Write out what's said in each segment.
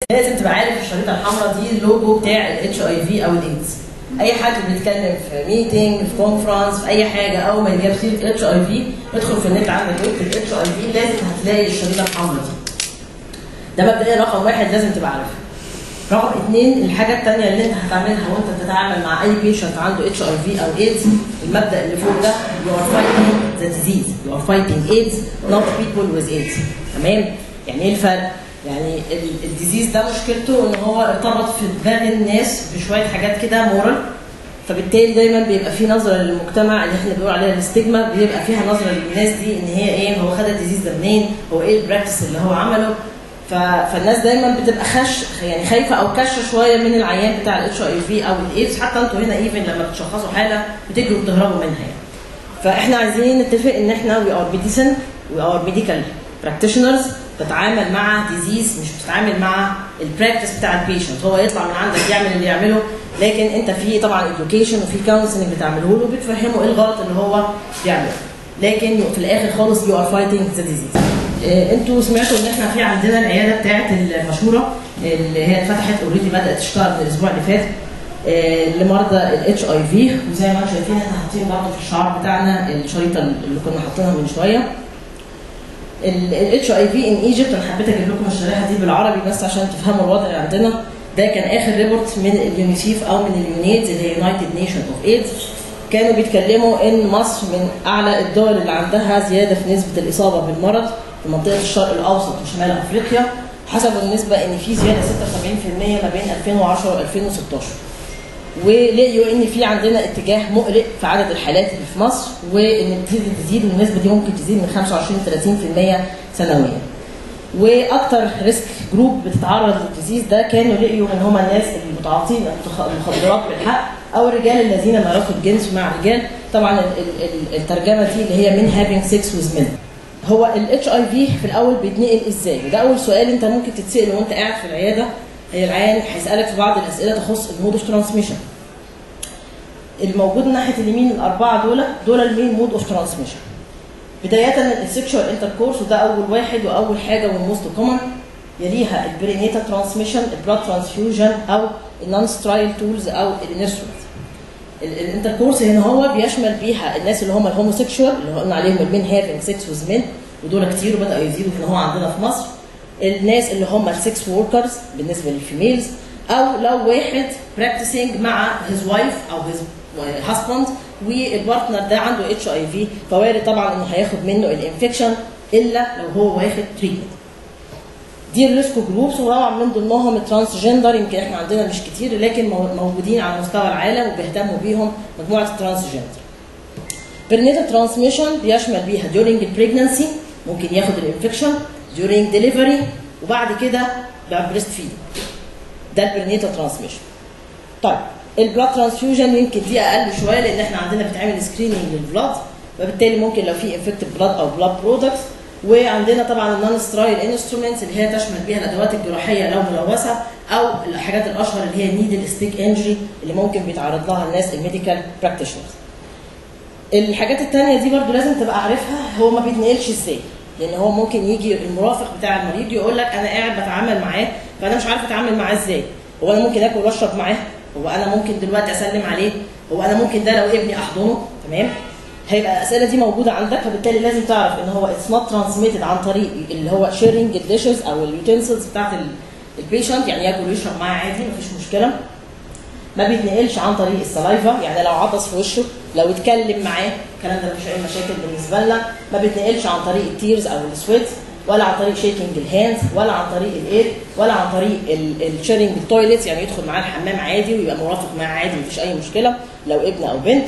لازم تبقى عارف الشريطه الحمراء دي اللوجو بتاع الاتش اي في او الايدز اي حد بيتكلم في ميتنج في كونفرنس في اي حاجه اول ما يجيب سيره اتش اي في ادخل في النت عندك اكتب اتش اي في لازم هتلاقي الشريطه الحمراء دي ده مبدئيا رقم واحد لازم تبقى عارفها رقم اثنين الحاجه الثانيه اللي انت هتعملها وانت بتتعامل مع اي بيشنت عنده اتش اي في او ايدز المبدا اللي فوق ده you are fighting the disease you are fighting AIDS not people with AIDS تمام يعني ايه الفرق؟ يعني الديزيز ده مشكلته ان هو ارتبط في دماغ الناس بشويه حاجات كده مورال فبالتالي دايما بيبقى في نظره للمجتمع اللي احنا بنقول عليها الاستجما بيبقى فيها نظره للناس دي ان هي ايه هو خد الديزيز ده منين هو ايه البراكتس اللي هو عمله ف... فالناس دايما بتبقى خش يعني خايفه او كشه شويه من العيان بتاع الاتش اي في او الايدز حتى انتوا هنا ايفن لما بتشخصوا حاله بتجروا بتهربوا منها يعني فاحنا عايزين نتفق ان احنا وي ار ميديسن وي ار ميديكال براكتيشنرز بتتعامل مع ديزيز مش بتتعامل مع البراكتس بتاع البيشنت هو يطلع من عندك يعمل اللي يعمله لكن انت في طبعا education وفي كونسلنج بتعمله له وبتفهمه ايه الغلط اللي هو بيعمله لكن في الاخر خالص يو ار فايتنج ذا ديزيز انتوا سمعتوا ان احنا في عندنا العياده بتاعت المشهوره اللي هي اتفتحت اوريدي بدات تشتغل من الاسبوع اللي فات آه، لمرضى الاتش اي في وزي ما انتم شايفين احنا حاطين برضه في الشعار بتاعنا الشريطه اللي كنا حاطينها من شويه الاتش اي في ان ايجيبت انا حبيت اجيب لكم الشريحه دي بالعربي بس عشان تفهموا الوضع اللي عندنا ده كان اخر ريبورت من اليونيسيف او من اليونيدز اللي هي يونايتد نيشن اوف ايدز كانوا بيتكلموا ان مصر من اعلى الدول اللي عندها زياده في نسبه الاصابه بالمرض في منطقه الشرق الاوسط وشمال افريقيا حسبوا النسبه ان في زياده 76% ما بين 2010 و 2016 ولقيوا ان في عندنا اتجاه مقلق في عدد الحالات اللي في مصر وان بتزيد تزيد والنسبه دي ممكن تزيد من 25 ل 30% سنويا. واكتر ريسك جروب بتتعرض للديزيز ده كانوا لقيوا ان هم الناس المتعاطين المخدرات بالحق او الرجال الذين مارسوا الجنس مع رجال طبعا ال- ال- الترجمه دي اللي هي من having sex with men. هو الاتش اي في في الاول بيتنقل ازاي؟ وده اول سؤال انت ممكن تتساله وانت قاعد في العياده هي العيان هيسالك في بعض الاسئله تخص المود اوف ترانسميشن. الموجود ناحيه اليمين الاربعه دول دول المين مود اوف ترانسميشن. بدايه السكشوال انتركورس وده اول واحد واول حاجه والموست كومن يليها البرينيتال ترانسميشن البلاد ترانسفيوجن او النون سترايل تولز او الانسترومنت. الانتركورس هنا هو بيشمل بيها الناس اللي هم الهوموسيكشوال اللي قلنا عليهم المين هافينج سكس ويز مين ودول كتير وبداوا يزيدوا في ان هو عندنا في مصر الناس اللي هم السكس وركرز بالنسبه للفيميلز او لو واحد براكتسنج مع هيز وايف او هيز هاسبند والبارتنر ده عنده اتش اي في فوارد طبعا انه هياخد منه الانفكشن الا لو هو واخد تريتمنت دي الريسك جروبس وطبعا من ضمنهم الترانس جندر يمكن احنا عندنا مش كتير لكن مو- موجودين على مستوى العالم وبيهتموا بيهم مجموعه الترانس جندر. برينيتال ترانسميشن بيشمل بيها during البريجنسي ممكن ياخد الانفكشن during delivery وبعد كده بقى بريست فيد ده البرينيتال ترانسميشن. طيب البلاد ترانسفيوجن يمكن دي اقل شويه لان احنا عندنا بتعمل سكريننج للبلاد وبالتالي ممكن لو في انفكتد بلاد او بلاد برودكتس وعندنا طبعا النون سترايل انسترومنتس اللي هي تشمل بيها الادوات الجراحيه لو ملوثه او الحاجات الاشهر اللي هي نيدل ستيك انجري اللي ممكن بيتعرض لها الناس الميديكال براكتيشنرز. الحاجات التانية دي برضو لازم تبقى عارفها هو ما بيتنقلش ازاي لان هو ممكن يجي المرافق بتاع المريض يقول لك انا قاعد بتعامل معاه فانا مش عارف اتعامل معاه ازاي هو انا ممكن اكل واشرب معاه هو انا ممكن دلوقتي اسلم عليه هو انا ممكن ده لو ابني احضنه تمام هيبقى الاسئله دي موجوده عندك فبالتالي لازم تعرف ان هو اتس نوت ترانسميتد عن طريق اللي هو شيرنج الديشز او اليوتنسلز بتاعت البيشنت يعني ياكل ويشرب معاه عادي مفيش مشكله ما بيتنقلش عن طريق السلايفا يعني لو عطس في وشه لو اتكلم معاه الكلام ده مفيش اي مشاكل بالنسبه لنا ما بيتنقلش عن طريق التيرز او السويت ولا عن طريق شيكينج الهاندز ولا عن طريق الايد ولا عن طريق الشيرنج التويلتس يعني يدخل معاه الحمام عادي ويبقى مرافق معاه عادي مفيش اي مشكله لو ابن او بنت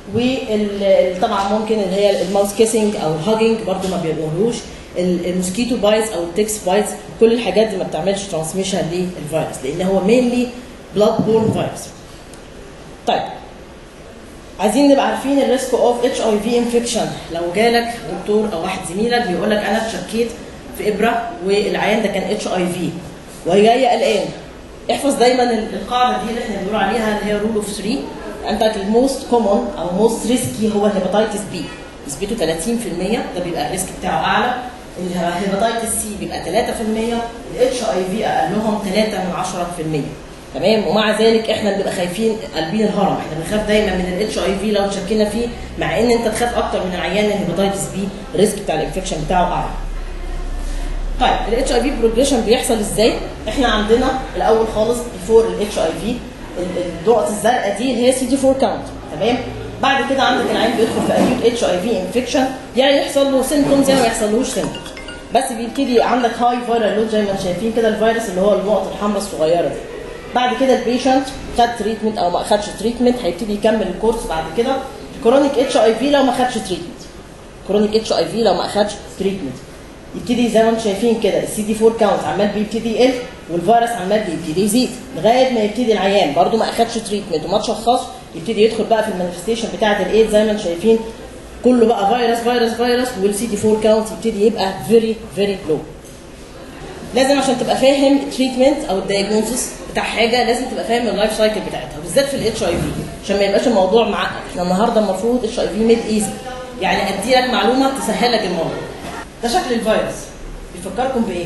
وطبعا ممكن اللي هي الماوس كيسنج او الهاجنج برضو ما بيقولوش الموسكيتو بايتس او التكس بايتس كل الحاجات دي ما بتعملش ترانسميشن للفيروس لان هو مينلي بلاد بورن فيروس طيب عايزين نبقى عارفين الريسك اوف اتش اي في انفكشن لو جالك دكتور او واحد زميلك بيقول لك انا اتشكيت في ابره والعيان ده كان اتش اي في وهي جايه قلقان احفظ دايما القاعده دي اللي احنا بنقول عليها اللي هي رول اوف 3 عندك الموست كومون او موست ريسكي هو الهيباتيتس بي نسبته 30% ده بيبقى الريسك بتاعه اعلى الهيباتيتس سي بيبقى 3% الاتش اي في اقلهم 3 من 10% تمام ومع ذلك احنا بنبقى خايفين قلبين الهرم احنا بنخاف دايما من الاتش اي في لو شكينا فيه مع ان انت تخاف اكتر من العيان الهيباتيتس بي الريسك بتاع الانفكشن بتاعه اعلى طيب الاتش اي في بروجريشن بيحصل ازاي؟ احنا عندنا الاول خالص بيفور الاتش اي في النقط الزرقاء دي اللي هي سي دي 4 كاونت تمام؟ بعد كده عندك العين بيدخل في اكيوت اتش اي في انفكشن يعني يحصل له سيمتومز يعني ما يحصلوش سيمتومز بس بيبتدي عندك هاي فيرال لود زي ما انتم شايفين كده الفيروس اللي هو النقط الحمراء الصغيره دي بعد كده البيشنت خد تريتمنت او ما اخدش تريتمنت هيبتدي يكمل الكورس بعد كده كرونيك اتش اي في لو ما خدش تريتمنت كرونيك اتش اي في لو ما اخدش تريتمنت يبتدي زي ما انتم شايفين كده السي دي 4 كاونت عمال بيبتدي يقل والفيروس عمال بيبتدي يزيد لغايه ما يبتدي العيان برده ما اخدش تريتمنت وما تشخصش يبتدي يدخل بقى في المانيفستيشن بتاعه الايد زي ما انتم شايفين كله بقى فيروس فيروس فيروس والسي دي 4 كاونت يبتدي يبقى فيري فيري لو لازم عشان تبقى فاهم التريتمنت او الدايجنوستس بتاع حاجه لازم تبقى فاهم اللايف سايكل بتاعتها بالذات في الاتش اي في عشان ما يبقاش الموضوع معقد احنا النهارده المفروض اتش اي في ميد ايزي يعني ادي لك معلومه تسهل لك الموضوع ده شكل الفيروس بيفكركم بايه؟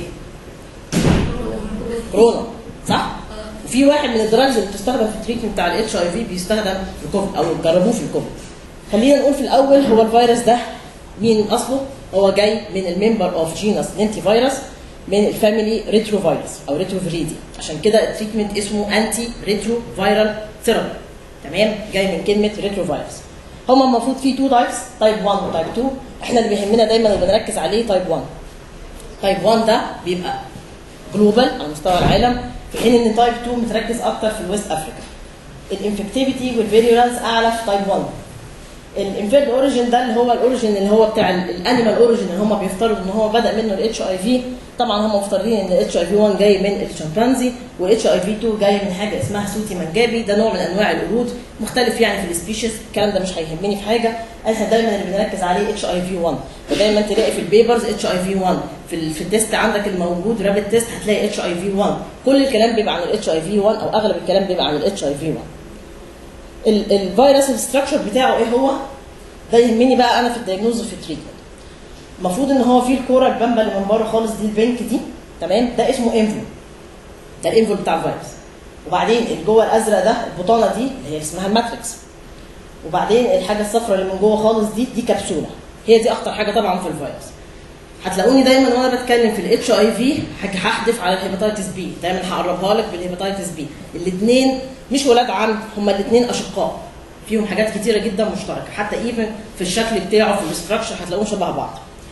كورونا صح؟ وفي واحد من الدراجز اللي بتستخدم في التريتمنت بتاع الاتش اي في بيستخدم في الكوفيد او جربوه في الكوفيد. خلينا نقول في الاول هو الفيروس ده مين اصله؟ هو جاي من الممبر اوف جينس لينتي فيروس من الفاميلي ريترو فيروس او ريترو فيريدي عشان كده التريتمنت اسمه انتي ريترو فيرال ثيرابي تمام؟ جاي من كلمه ريترو فيروس. هما المفروض في تو تايبس تايب 1 وتايب 2 احنا اللي بيهمنا دايما وبنركز عليه تايب 1 تايب 1 ده بيبقى جلوبال على مستوى العالم في حين ان تايب 2 متركز اكتر في الويست افريكا الانفكتيفيتي والفيريولانس اعلى في تايب 1 الانفيرد اوريجين ده اللي هو الاوريجين اللي هو بتاع الانيمال اوريجين اللي هم بيفترضوا ان هو بدا منه الاتش اي في طبعا هم مفترضين ان الاتش اي في 1 جاي من الشمبانزي والاتش اي في 2 جاي من حاجه اسمها سوتي منجابي ده نوع من انواع القرود مختلف يعني في السبيشيز الكلام ده مش هيهمني في حاجه احنا دايما اللي بنركز عليه اتش اي في 1 ودايما تلاقي في البيبرز اتش اي في 1 في ال في التيست عندك الموجود رابid تيست هتلاقي اتش اي في 1 كل الكلام بيبقى عن الاتش اي في 1 او اغلب الكلام بيبقى عن الاتش اي في 1 الفيروس الستراكشر بتاعه ايه هو؟ ده يهمني بقى انا في الدايجنوز وفي التريتمنت المفروض ان هو فيه الكوره البامبا اللي من بره خالص دي البنك دي تمام ده اسمه انفو ده الانفو بتاع الفيروس وبعدين اللي جوه الازرق ده البطانه دي اللي هي اسمها الماتريكس وبعدين الحاجه الصفراء اللي من جوه خالص دي دي كبسوله هي دي اخطر حاجه طبعا في الفيروس هتلاقوني دايما وانا بتكلم في الاتش اي في هحدف على الهيباتيتس بي دايما هقربها لك بالهيباتيتس بي الاثنين مش ولاد عم هما الاثنين اشقاء فيهم حاجات كتيره جدا مشتركه حتى ايفن في الشكل بتاعه في الاستراكشر هتلاقوهم شبه بعض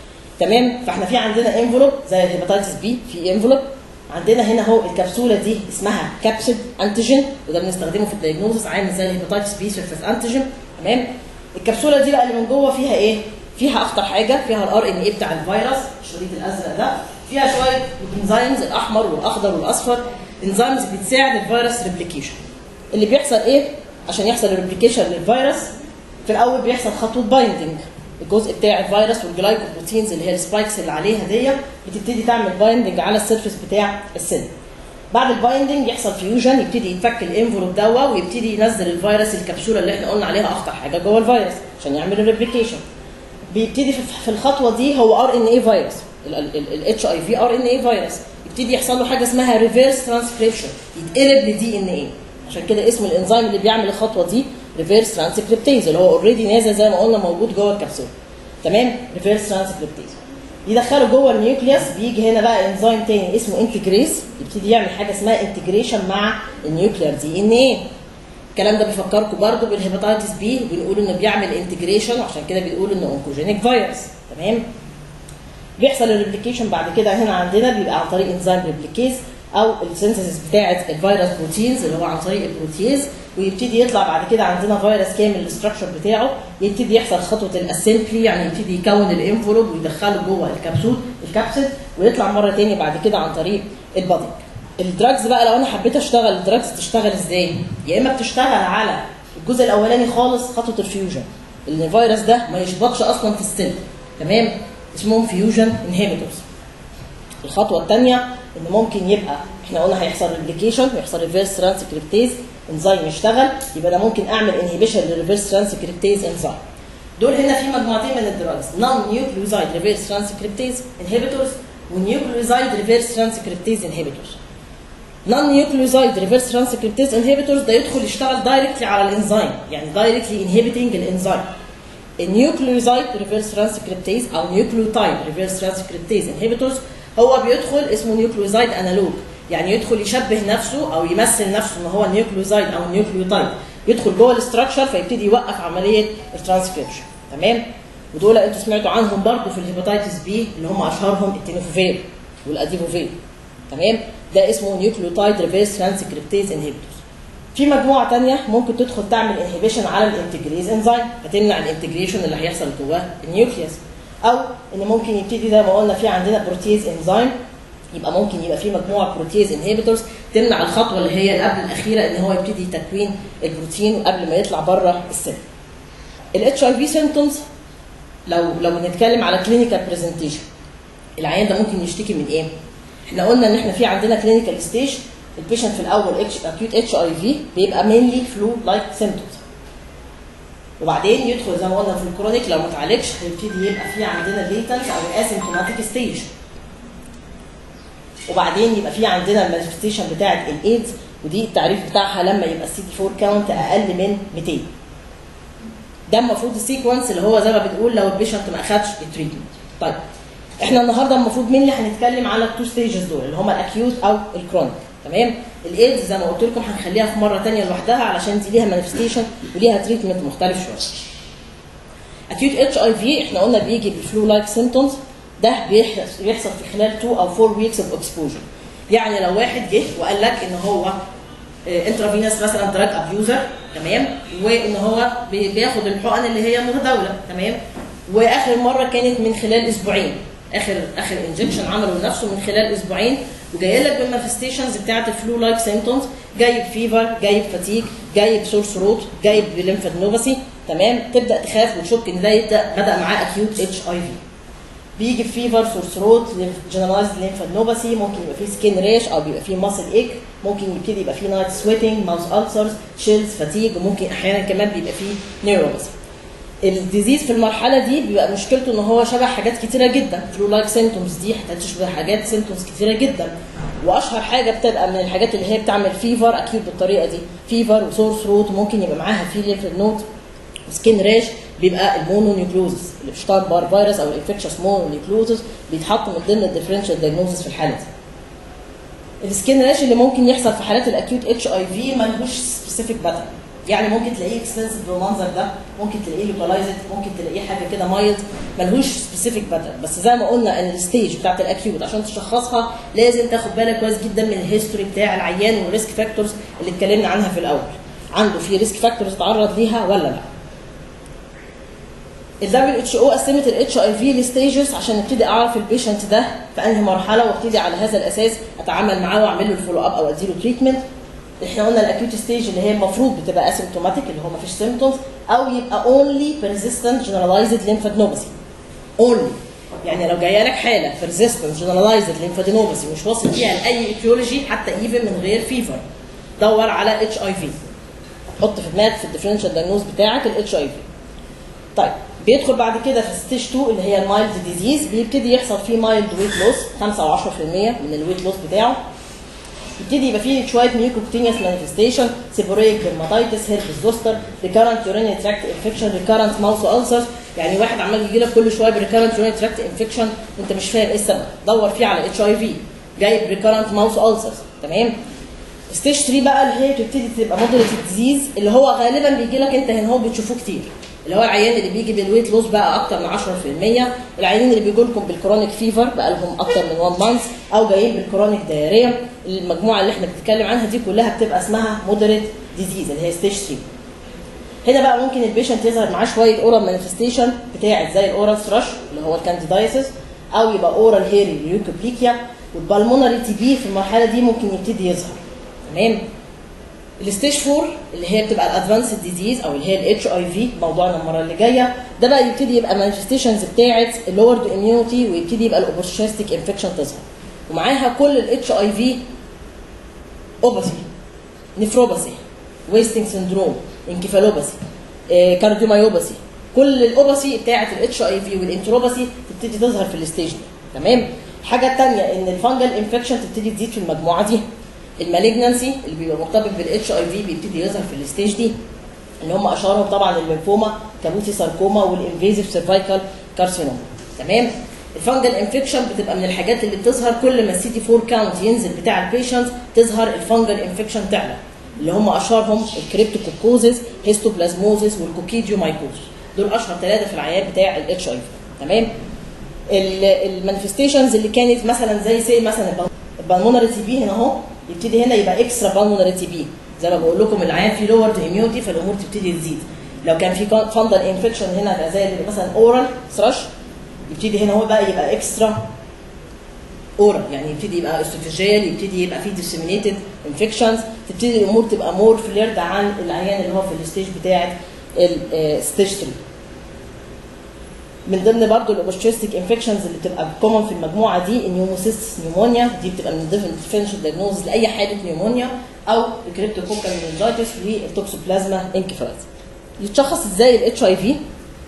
تمام فاحنا في عندنا انفلوب زي الهيباتيتس بي في انفلوب عندنا هنا اهو الكبسوله دي اسمها كابسيد انتيجين وده بنستخدمه في الدايجنوزس عامل زي الهيباتيتس بي سيرفيس انتيجين تمام الكبسوله دي بقى اللي من جوه فيها ايه؟ فيها اخطر حاجه فيها الار ان اي بتاع الفيروس الشريط الازرق ده فيها شويه انزيمز الاحمر والاخضر والاصفر انزيمز بتساعد الفيروس ريبليكيشن اللي بيحصل ايه؟ عشان يحصل الريبليكيشن للفيروس في الاول بيحصل خطوه بايندنج الجزء بتاع الفيروس والجلايكوبروتينز اللي هي السبايكس اللي عليها دي بتبتدي تعمل بايندنج على السيرفيس بتاع السيل بعد البايندنج يحصل فيوجن يبتدي يتفك الانفلوب دوا ويبتدي ينزل الفيروس الكبسوله اللي احنا قلنا عليها اخطر حاجه جوه الفيروس عشان يعمل الريبليكيشن بيبتدي في الخطوه دي هو ار ان اي فيروس الاتش اي في ار ان اي فيروس يبتدي يحصل له حاجه اسمها ريفيرس ترانسكريبشن يتقلب لدي ان اي عشان كده اسم الانزيم اللي بيعمل الخطوه دي ريفيرس ترانسكريبتيز اللي هو اوريدي نازل زي ما قلنا موجود جوه الكبسوله تمام ريفيرس ترانسكريبتيز يدخله جوه النيوكليوس بيجي هنا بقى انزيم تاني اسمه انتجريز يبتدي يعمل حاجه اسمها انتجريشن مع النيوكلير دي ان ايه الكلام ده بيفكركم برضو بالهيباتيتس بي بنقول انه بيعمل انتجريشن وعشان كده بنقول انه اونكوجينيك فيروس تمام بيحصل الريبليكيشن بعد كده هنا عندنا بيبقى عن طريق انزيم ريبليكيز او السينثيسيس بتاعه الفيروس بروتينز اللي هو عن طريق البروتيز ويبتدي يطلع بعد كده عندنا فيروس كامل الاستراكشر بتاعه يبتدي يحصل خطوه الاسمبلي يعني يبتدي يكون الانفلوب ويدخله جوه الكبسول الكبسول ويطلع مره تاني بعد كده عن طريق البادنج الدراجز بقى لو انا حبيت اشتغل الدراجز تشتغل ازاي يا اما بتشتغل على الجزء الاولاني خالص خطوه الفيوجن ان الفيروس ده ما يشبطش اصلا في السيل تمام اسمهم فيوجن انهبيتورز الخطوه الثانيه ان ممكن يبقى احنا قلنا هيحصل ريبليكيشن ويحصل ريفيرس ترانسكريبتيز انزيم يشتغل يبقى انا ممكن اعمل انهبيشن للريفيرس ترانسكريبتيز انزيم دول هنا في مجموعتين من الدراجز نون نيوكليوزايد ريفيرس ترانسكريبتيز انهبيتورز ونيوكليوزايد ريفيرس ترانسكريبتيز انهبيتورز نون نيوكليوزايد ريفيرس ترانسكريبتيز انهبيتورز ده يدخل يشتغل دايركتلي على الانزيم يعني دايركتلي انهبيتنج الانزيم النيوكليوزايد ريفيرس ترانسكريبتيز او نيوكليوتايد ريفيرس ترانسكريبتيز انهبيتورز هو بيدخل اسمه نيوكليوزايد انالوج يعني يدخل يشبه نفسه او يمثل نفسه ان هو النيوكليوزايد او النيوكليوتايد يدخل جوه الاستراكشر فيبتدي يوقف عمليه الترانسكريبشن تمام ودول انتوا سمعتوا عنهم برضه في الهيباتيتس بي اللي هم اشهرهم التينوفير والاديبوفير تمام ده اسمه نيوكليوتايد ريفيرس ترانسكريبتيز انهبيتورز في مجموعه ثانيه ممكن تدخل تعمل انهبيشن على الانتجريز انزيم هتمنع الانتجريشن اللي هيحصل جواه النيوكليوس او ان ممكن يبتدي زي ما قلنا في عندنا بروتيز انزيم يبقى ممكن يبقى في مجموعه بروتيز انهبيتورز تمنع الخطوه اللي هي قبل الاخيره ان هو يبتدي تكوين البروتين قبل ما يطلع بره السيل. الاتش اي في سيمتومز لو لو بنتكلم على كلينيكال برزنتيشن العيان ده ممكن يشتكي من ايه؟ احنا قلنا ان احنا في عندنا كلينيكال ستيج البيشنت في الاول اتش اكيوت اتش اي في بيبقى مينلي فلو لايك سيمتومز وبعدين يدخل زي ما قلنا في الكرونيك لو ما اتعالجش هيبتدي يبقى في عندنا ليتنس او اسيمتوماتيك ستيج وبعدين يبقى في عندنا المانيفستيشن بتاعه الايدز ودي التعريف بتاعها لما يبقى السي دي 4 كاونت اقل من 200 ده المفروض السيكونس اللي هو زي ما بنقول لو البيشنت ما اخدش التريتمنت طيب احنا النهارده المفروض مين اللي هنتكلم على التو ستيجز دول اللي هم الاكيوت او الكرونيك تمام الايدز زي ما قلت لكم هنخليها في مره ثانيه لوحدها علشان دي ليها مانيفستيشن وليها تريتمنت مختلف شويه اكيوت اتش اي في احنا قلنا بيجي بالفلو لايك سيمتومز ده بيحصل بيحصل في خلال 2 او 4 ويكس اوف اكسبوجر يعني لو واحد جه وقال لك ان هو انترافينوس مثلا دراج ابيوزر تمام وان هو بي- بياخد الحقن اللي هي متداوله تمام واخر مره كانت من خلال اسبوعين اخر اخر انجكشن عمله لنفسه من خلال اسبوعين وجاي لك بالمانفستيشنز بتاعت الفلو لايك سيمتومز جايب فيفر جايب فاتيج جايب سور ثروت جايب ليمفادنوباسي تمام تبدا تخاف وتشك ان ده يبدا بدا معاه اكيوت اتش اي في بيجي فيفر سور ثروت جنرالايز ليمفادنوباسي ممكن يبقى فيه سكين ريش او بيبقى فيه ماسل ايك ممكن يبتدي يبقى فيه نايت سويتنج ماوس السرز شيلز فاتيج وممكن احيانا كمان بيبقى فيه نيوروباثي الديزيز في المرحله دي بيبقى مشكلته ان هو شبه حاجات كتيره جدا فلو لايك سيمتومز دي هتشبه حاجات سيمتومز كتيره جدا واشهر حاجه بتبقى من الحاجات اللي هي بتعمل فيفر اكيد بالطريقه دي فيفر وسور ثروت وممكن يبقى معاها في ليف نوت سكين ريش بيبقى المونونيوكلوزس الابشتاين بار فيروس او الانفكشس مونونيوكلوزس بيتحط من ضمن الديفرنشال دايجنوزس في الحاله دي السكين ريش اللي ممكن يحصل في حالات الاكيوت اتش اي في ملهوش سبيسيفيك باترن يعني ممكن تلاقيه اكستنسيف بالمنظر ده ممكن تلاقيه لوكالايزد ممكن تلاقيه حاجه كده مايلد ملهوش سبيسيفيك باترن بس زي ما قلنا ان الستيج بتاعت الاكيوت عشان تشخصها لازم تاخد بالك كويس جدا من الهيستوري بتاع العيان والريسك فاكتورز اللي اتكلمنا عنها في الاول عنده في ريسك فاكتورز اتعرض ليها ولا لا ال WHO قسمت ال HIV لستيجز عشان ابتدي اعرف البيشنت ده في انهي مرحله وابتدي على هذا الاساس اتعامل معاه واعمل له الفولو اب او اديله تريتمنت احنا قلنا الاكيوت ستيج اللي هي المفروض بتبقى اسيمتوماتيك اللي هو مفيش سيمتومز او يبقى اونلي persistent generalized lymphadenopathy اونلي يعني لو جايه لك حاله persistent generalized lymphadenopathy مش واصل فيها لاي ايتيولوجي حتى ايفن من غير فيفر دور على اتش اي في حط في دماغك في الديفرنشال دايجنوز بتاعك الاتش اي في طيب بيدخل بعد كده في ستيج 2 اللي هي المايلد ديزيز بيبتدي يحصل فيه مايلد ويت لوس 5 او 10% من الويت لوس بتاعه يبتدي يبقى فيه شويه ميوكوكتينيوس مانيفستيشن سيبوريك ديرماتيتس هيربس زوستر ريكارنت يورينري تراكت انفكشن ريكارنت ماوس ألسرز يعني واحد عمال يجي لك كل شويه بريكارنت يورينري تراكت انفكشن وانت مش فاهم ايه السبب دور فيه على اتش اي في جايب ريكارنت ماوس ألسرز تمام ستيج 3 بقى اللي هي بتبتدي تبقى مودريت ديزيز اللي هو غالبا بيجي لك انت هنا هو بتشوفوه كتير اللي هو العيان اللي بيجي بالويت لوس بقى اكتر من 10% العيانين اللي بيجوا لكم بالكرونيك فيفر بقى لهم اكتر من 1 مانث او جايين بالكرونيك دايريا المجموعه اللي احنا بنتكلم عنها دي كلها بتبقى اسمها مودريت ديزيز اللي هي ستيج 3 هنا بقى ممكن البيشنت يظهر معاه شويه اورال مانيفستيشن بتاعت زي الاورال ثراش اللي هو الكانديدايسيس او يبقى اورال هيري ليوكوبليكيا والبالمونري تي بي في المرحله دي ممكن يبتدي يظهر تمام الستيج 4 اللي هي بتبقى الادفانسد ديزيز او اللي هي الاتش اي في موضوعنا المره اللي جايه ده بقى يبتدي يبقى مانيفستيشنز بتاعت اللورد اميونيتي ويبتدي يبقى الاوبورتونستيك انفكشن تظهر ومعاها كل الاتش اي في اوباثي نفروباثي ويستنج سندروم انكفالوباثي كارديومايوباثي كل الاوباسي بتاعه الاتش اي في والانتروباسي تبتدي تظهر في الستيج دي تمام الحاجه الثانيه ان الفانجل انفكشن تبتدي تزيد في المجموعه دي المالجنسي اللي بيبقى مرتبط بالاتش اي في بيبتدي يظهر في الستيج دي اللي هم اشهرهم طبعا الليمفوما كابوتي ساركوما والانفيزيف سيرفايكال كارسينوما تمام الفانجل انفكشن بتبقى من الحاجات اللي بتظهر كل ما السي دي 4 كاونت ينزل بتاع البيشنت تظهر الفانجل انفكشن تعلى اللي هم اشهرهم الكريبتوكوكوزيس هيستوبلازموزيس والكوكيديومايكوز دول اشهر ثلاثه في العيان بتاع الاتش اي في تمام المانيفستيشنز اللي كانت مثلا زي سي مثلا البالمونري تي بي هنا اهو يبتدي هنا يبقى اكسترا بالمونري تي بي زي ما بقول لكم العيان في لورد اميونيتي فالامور تبتدي تزيد لو كان في فاندل انفكشن هنا يبقى زي اللي مثلا اورال ثرش يبتدي هنا هو بقى يبقى اكسترا اورال يعني يبتدي يبقى استوفيجيال يبتدي يبقى فيه ديسيمينيتد انفكشنز تبتدي الامور تبقى مور فليرد عن العيان اللي هو في الستيج بتاعه الستيج 3 من ضمن برضو الاوبستريستيك انفكشنز اللي بتبقى كومن في المجموعه دي النيوموسيستس نيومونيا دي بتبقى من ضمن الديفرنشال دايجنوز لاي حاله نيومونيا او الكريبتوكوكال مينجايتس والتوكسوبلازما انكفالايتس يتشخص ازاي الاتش اي في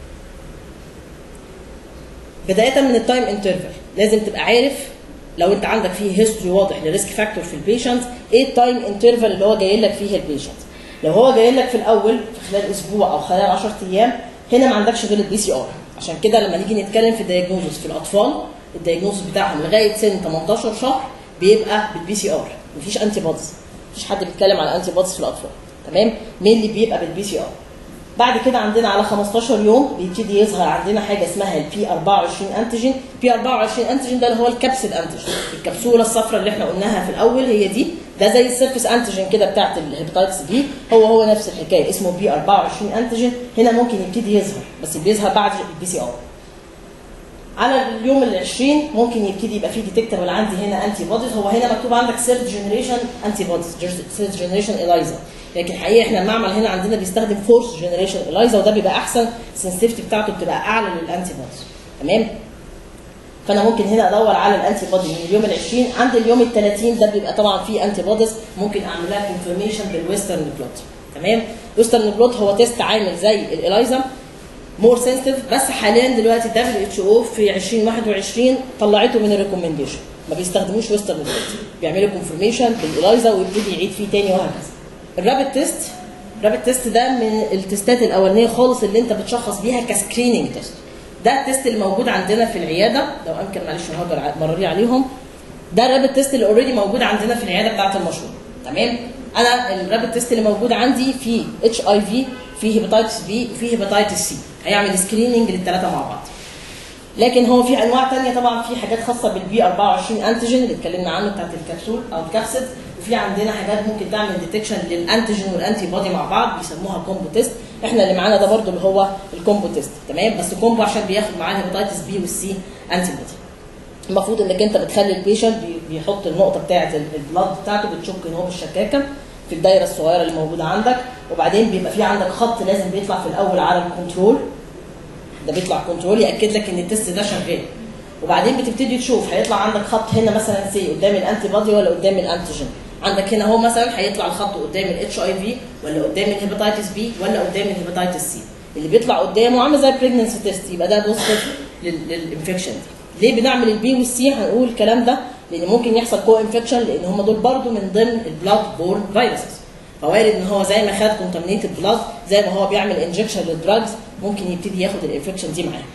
بدايه من التايم انترفال لازم تبقى عارف لو انت عندك فيه هيستوري واضح لريسك فاكتور في البيشنت ايه التايم انترفال اللي هو جاي لك فيه البيشنت لو هو جاي لك في الاول في خلال اسبوع او خلال 10 ايام هنا ما عندكش غير البي سي ار عشان كده لما نيجي نتكلم في الدايجنوزس في الاطفال الدايجنوزس بتاعهم لغايه سن 18 شهر بيبقى بالبي سي ار مفيش انتي بوديز مفيش حد بيتكلم على انتي بوديز في الاطفال تمام مين اللي بيبقى بالبي سي ار بعد كده عندنا على 15 يوم بيبتدي يظهر عندنا حاجه اسمها البي 24 انتيجين بي 24 انتيجين ده اللي هو الكبسل انتيجين الكبسوله الصفراء اللي احنا قلناها في الاول هي دي ده زي السيرفس انتيجين كده بتاعت الهيباتيتس بي هو هو نفس الحكايه اسمه بي 24 انتيجين هنا ممكن يبتدي يظهر بس بيظهر بعد البي سي ار على اليوم ال 20 ممكن يبتدي يبقى فيه ديتكتبل عندي هنا انتي بوديز هو هنا مكتوب عندك ثيرد جنريشن انتي بوديز ثيرد جنريشن اليزا لكن الحقيقه احنا المعمل هنا عندنا بيستخدم فورث جنريشن اليزا وده بيبقى احسن السنسيتيفيتي بتاعته بتبقى اعلى للانتي بوديز تمام فانا ممكن هنا ادور على الانتي بودي من اليوم ال 20 عند اليوم ال 30 ده بيبقى طبعا فيه انتي بوديز ممكن اعمل لها كونفirmation بالويسترن بلوت تمام الويسترن بلوت هو تيست عامل زي الاليزا مور سنسيتيف بس حاليا دلوقتي دبليو اتش او في 2021 طلعته من الريكومنديشن ما بيستخدموش ويسترن بلوت بيعملوا كونفirmation بالاليزا ويبتدي يعيد فيه تاني وهكذا الرابid تيست الرابid تيست ده من التستات الاولانيه خالص اللي انت بتشخص بيها كسكريننج تيست ده التيست اللي موجود عندنا في العياده لو امكن معلش هقدر مرري عليهم ده الرابid تيست اللي اوريدي موجود عندنا في العياده بتاعه المشروع تمام انا الرابid تيست اللي موجود عندي فيه اتش اي في فيه هيباتيتس بي وفيه هيباتيتس سي هيعمل سكريننج للثلاثه مع بعض لكن هو في انواع ثانيه طبعا في حاجات خاصه بالبي 24 انتيجين اللي اتكلمنا عنه بتاعت الكبسول او الكبسد وفي عندنا حاجات ممكن تعمل ديتكشن للانتيجين والانتي بودي مع بعض بيسموها كومبو تيست احنا اللي معانا ده برضو اللي هو الكومبو تيست تمام بس كومبو عشان بياخد معاه الهيباتيتس بي والسي انتي بودي المفروض انك انت بتخلي البيشنت بيحط النقطه بتاعه البلاد بتاعته بتشك ان هو بالشكاكه في الدايره الصغيره اللي موجوده عندك وبعدين بيبقى في عندك خط لازم بيطلع في الاول على الكنترول ده بيطلع كنترول ياكد لك ان التست ده شغال وبعدين بتبتدي تشوف هيطلع عندك خط هنا مثلا سي قدام الانتي بودي ولا قدام الانتيجين عندك هنا هو مثلا هيطلع الخط قدام الاتش اي في ولا قدام الهيباتيتس بي ولا قدام الهيباتيتس سي اللي بيطلع قدامه عامل زي البريجننسي تيست يبقى ده بوزيتيف للانفكشن دي ليه بنعمل البي والسي هنقول الكلام ده لان ممكن يحصل كو انفكشن لان هم دول برضو من ضمن البلاد بورن فيروسز فوارد ان هو زي ما خد كونتامينيتد بلاد زي ما هو بيعمل انجكشن للدراجز ممكن يبتدي ياخد الانفكشن دي معاه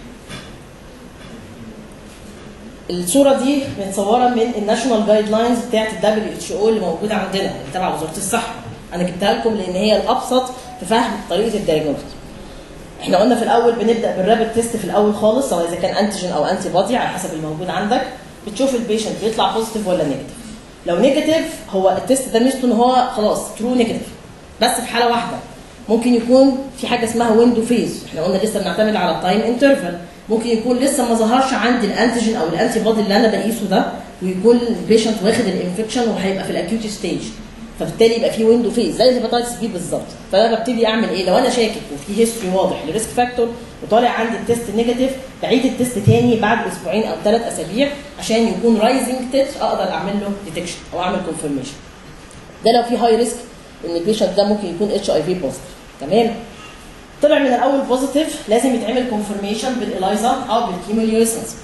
الصوره دي متصوره من الناشونال جايد لاينز بتاعت الدبليو اتش او اللي موجوده عندنا اللي تبع وزاره الصحه انا جبتها لكم لان هي الابسط في فهم طريقه الدايجنوستيك احنا قلنا في الاول بنبدا بالرابid تيست في الاول خالص سواء اذا كان انتيجين او انتي بودي على حسب الموجود عندك بتشوف البيشنت بيطلع بوزيتيف ولا نيجاتيف لو نيجاتيف هو التيست ده ميزته ان هو خلاص ترو نيجاتيف بس في حاله واحده ممكن يكون في حاجه اسمها ويندو فيز احنا قلنا لسه بنعتمد على التايم انترفال ممكن يكون لسه ما ظهرش عندي الانتيجين او الانتي بودي اللي انا بقيسه ده ويكون البيشنت واخد الانفكشن وهيبقى في الاكيوت ستيج فبالتالي يبقى في ويندو فيز زي الهيباتيتس بي بالظبط فانا ببتدي اعمل ايه لو انا شاكك وفي هيستوري واضح لريسك فاكتور وطالع عندي التيست نيجاتيف بعيد التيست تاني بعد اسبوعين او ثلاث اسابيع عشان يكون رايزنج تيست اقدر اعمل له ديتكشن او اعمل كونفirmation ده لو في هاي ريسك ان البيشنت ده ممكن يكون اتش اي في بوزيتيف تمام طلع من الاول بوزيتيف لازم يتعمل كونفرميشن بالاليزا او بالكيموليوسنس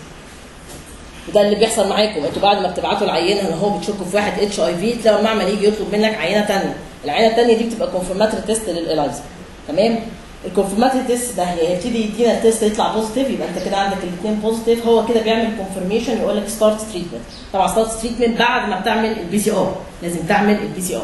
وده اللي بيحصل معاكم انتوا بعد ما بتبعتوا العينه ان هو بتشكوا في واحد اتش اي في تلاقوا المعمل يجي يطلب منك عينه ثانيه العينه الثانيه دي بتبقى كونفرماتري تيست للاليزا تمام الكونفرماتري تيست ده هيبتدي يدينا التيست يطلع بوزيتيف يبقى انت كده عندك الاثنين بوزيتيف هو كده بيعمل كونفرميشن يقول لك ستارت تريتمنت طبعا ستارت تريتمنت بعد ما بتعمل البي سي ار لازم تعمل البي سي ار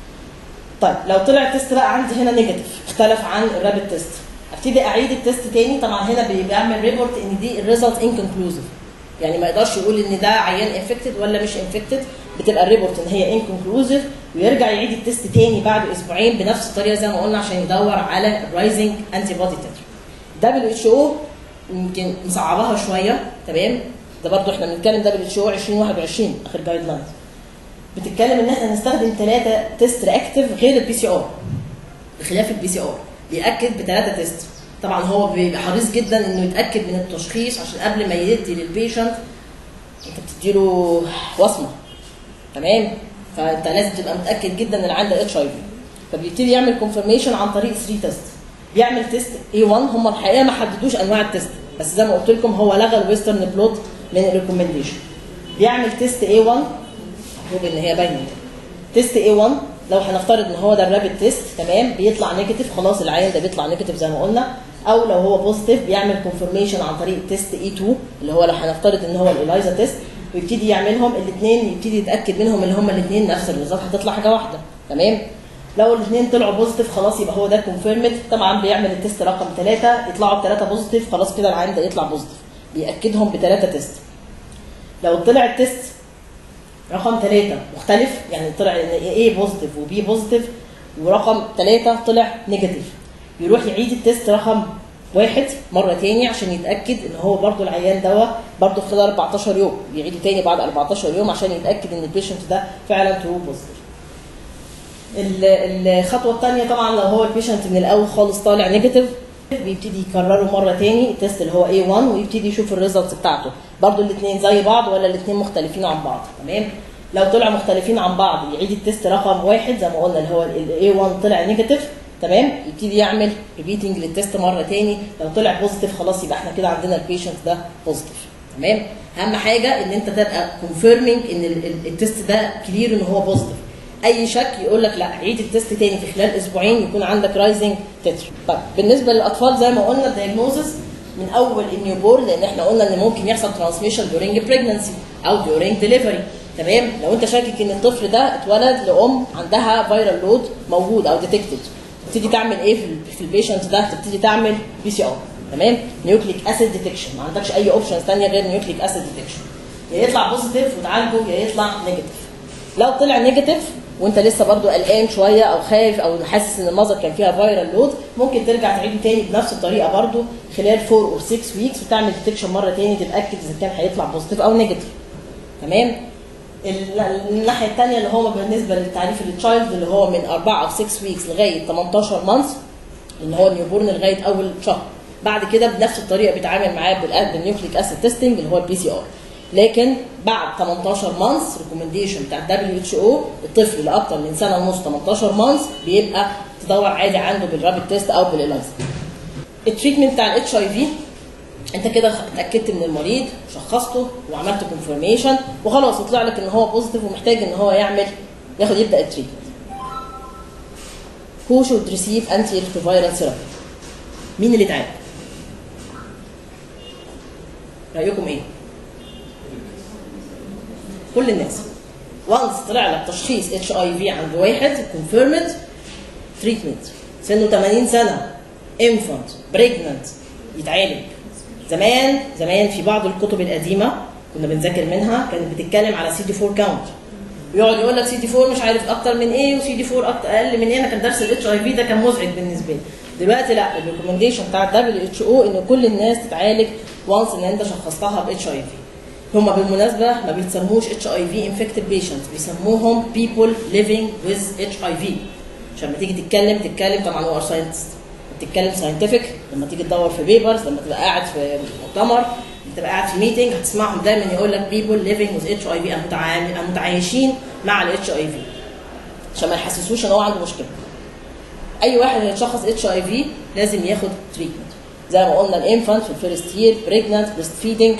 طيب لو طلع التيست بقى عندي هنا نيجاتيف اختلف عن الرابid تيست ابتدي اعيد التيست تاني طبعا هنا بيعمل ريبورت ان دي الريزلت انكونكلوزيف يعني ما يقدرش يقول ان ده عيان انفكتد ولا مش انفكتد بتبقى الريبورت ان هي انكونكلوزيف ويرجع يعيد التيست تاني بعد اسبوعين بنفس الطريقه زي ما قلنا عشان يدور على الرايزنج انتي بودي تتر دبليو اتش او يمكن مصعباها شويه تمام ده برضو احنا بنتكلم دبليو اتش او 2021 اخر جايد لاينز بتتكلم ان احنا نستخدم ثلاثه تيست رياكتيف غير البي سي ار بخلاف البي سي ار بياكد بثلاثه تيست طبعا هو بيبقى حريص جدا انه يتاكد من التشخيص عشان قبل ما يدي للبيشنت انت بتديله وصمه تمام فانت لازم تبقى متاكد جدا ان عنده اتش اي في فبيبتدي يعمل كونفرميشن عن طريق 3 تيست بيعمل تيست اي 1 هم الحقيقه ما حددوش انواع التيست بس زي ما قلت لكم هو لغى الويسترن بلوت من الريكومنديشن بيعمل تيست اي 1 المفروض ان هي باينه تيست اي 1 لو هنفترض ان هو ده الرابid تيست تمام بيطلع نيجاتيف خلاص العيان ده بيطلع نيجاتيف زي ما قلنا او لو هو بوزيتيف بيعمل كونفرميشن عن طريق تيست اي 2 اللي هو لو هنفترض ان هو الاليزا تيست ويبتدي يعملهم الاثنين يبتدي يتاكد منهم ان هما الاثنين نفس الريزلت هتطلع حاجه واحده تمام لو الاثنين طلعوا بوزيتيف خلاص يبقى هو ده كونفيرمد طبعا بيعمل التيست رقم ثلاثه يطلعوا بثلاثه بوزيتيف خلاص كده العيان ده يطلع بوزيتيف بياكدهم بثلاثه تيست لو طلع التيست رقم ثلاثة مختلف يعني طلع ان A بوزيتيف وبي بوزيتيف ورقم ثلاثة طلع نيجاتيف يروح يعيد التيست رقم واحد مرة تاني عشان يتأكد ان هو برضو العيان دوا برضو خلال 14 يوم بيعيده تاني بعد 14 يوم عشان يتأكد ان البيشنت ده فعلا ترو بوزيتيف الخطوة الثانية طبعا لو هو البيشنت من الأول خالص طالع نيجاتيف بيبتدي يكرره مره تاني التيست اللي هو A1 ويبتدي يشوف الريزلتس بتاعته برضو الاثنين زي بعض ولا الاثنين مختلفين عن بعض تمام لو طلع مختلفين عن بعض يعيد التيست رقم واحد زي ما قلنا اللي هو ال A1 طلع نيجاتيف تمام يبتدي يعمل ريبيتنج للتيست مره تاني لو طلع بوزيتيف خلاص يبقى احنا كده عندنا البيشنت ده بوزيتيف تمام اهم حاجه ان انت تبقى كونفيرمينج ان التيست ده كلير ان هو بوزيتيف اي شك يقول لك لا عيد التيست تاني في خلال اسبوعين يكون عندك رايزنج تتر طيب بالنسبه للاطفال زي ما قلنا الدايجنوزس من اول النيوبورن لان احنا قلنا ان ممكن يحصل ترانسميشن دورينج بريجنسي او دورينج ديليفري تمام لو انت شاكك ان الطفل ده اتولد لام عندها فيرال لود موجود او ديتكتد تبتدي تعمل ايه في البيشنت ده تبتدي تعمل بي سي ار تمام نيوكليك اسيد ديتكشن ما عندكش اي اوبشنز ثانيه غير نيوكليك اسيد ديتكشن يا يطلع بوزيتيف وتعالجه يا يطلع نيجاتيف لو طلع نيجاتيف وانت لسه برضو قلقان شويه او خايف او حاسس ان المذر كان فيها فيرال لود ممكن ترجع تعيده تاني بنفس الطريقه برضو خلال 4 او 6 ويكس وتعمل ديتكشن مره تاني تتاكد اذا كان هيطلع بوزيتيف او نيجاتيف تمام الناحيه الثانيه اللي هو بالنسبه للتعريف التشايلد اللي هو من 4 او 6 ويكس لغايه 18 مانث اللي هو النيوبورن لغايه اول شهر بعد كده بنفس الطريقه بيتعامل معاه بالنيوكليك اسيد تيستنج اللي هو البي سي ار لكن بعد 18 مانث ريكومنديشن بتاع الدبليو اتش او الطفل لاكثر من سنه ونص 18 مانث بيبقى تدور عادي عنده بالرابid تيست او بالاليزا التريتمنت بتاع الاتش اي في انت كده اتاكدت من المريض شخصته وعملت كونفirmation وخلاص وطلع لك ان هو بوزيتيف ومحتاج ان هو يعمل ياخد يبدا التريتمنت who should receive anti retroviral therapy مين اللي اتعالج رايكم ايه كل الناس وانس طلع لك تشخيص اتش اي في عند واحد كونفيرمد تريتمنت سنه 80 سنه انفانت بريجننت يتعالج زمان زمان في بعض الكتب القديمه كنا بنذاكر منها كانت بتتكلم على سي دي 4 كاونت ويقعد يقول لك سي دي 4 مش عارف اكتر من ايه وسي دي 4 أكتر اقل من ايه انا كان درس الاتش اي في ده كان مزعج بالنسبه لي دلوقتي لا الريكومنديشن بتاع الدبليو اتش او ان كل الناس تتعالج وانس ان انت شخصتها باتش اي في هما بالمناسبه ما بيسموش اتش اي في انفكتد بيشنتس بيسموهم بيبول ليفينج ويز اتش اي في عشان لما تيجي تتكلم تتكلم طبعا هو ساينتست بتتكلم ساينتفك لما تيجي تدور في بيبرز لما تبقى قاعد في مؤتمر تبقى قاعد في ميتنج هتسمعهم دايما يقول لك بيبول ليفينج ويز اتش اي في متعايشين مع الاتش اي في عشان ما يحسسوش ان هو عنده مشكله اي واحد هيتشخص اتش اي في لازم ياخد تريتمنت زي ما قلنا الانفانت في الفيرست يير بريجننت بريست فيدنج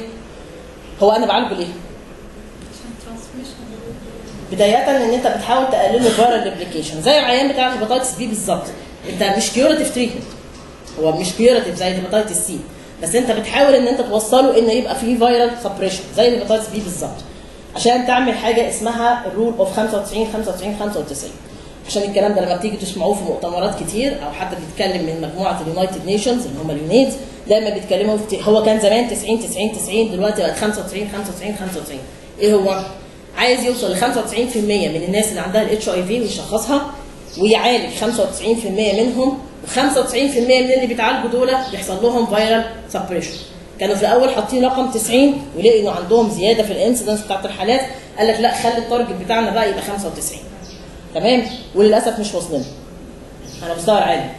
هو انا بعالجه ليه؟ عشان ترانسميشن بداية ان انت بتحاول تقلل الفيرال ريبليكيشن زي العيان بتاع الهيباتيتس بي بالظبط انت مش كيوراتيف تريتمنت هو مش كيوراتيف زي الهيباتيتس سي بس انت بتحاول ان انت توصله ان يبقى فيه فيرال سبريشن زي الهيباتيتس بي بالظبط عشان تعمل حاجه اسمها الرول اوف 95 95 95 عشان الكلام ده لما بتيجي تسمعوه في مؤتمرات كتير او حد بيتكلم من مجموعه اليونايتد نيشنز اللي هم اليونيدز دايما بيتكلموا في هو كان زمان 90 90 90 دلوقتي بقت 95 95 95 ايه هو؟ عايز يوصل ل 95% من الناس اللي عندها الاتش اي في ويشخصها ويعالج 95% منهم و95% من اللي بيتعالجوا دول بيحصل لهم فيرال سبريشن كانوا في الاول حاطين رقم 90 ولقوا انه عندهم زياده في الانسيدنس بتاعت الحالات قال لك لا خلي التارجت بتاعنا بقى يبقى 95 تمام وللاسف مش واصلين على مستوى العالم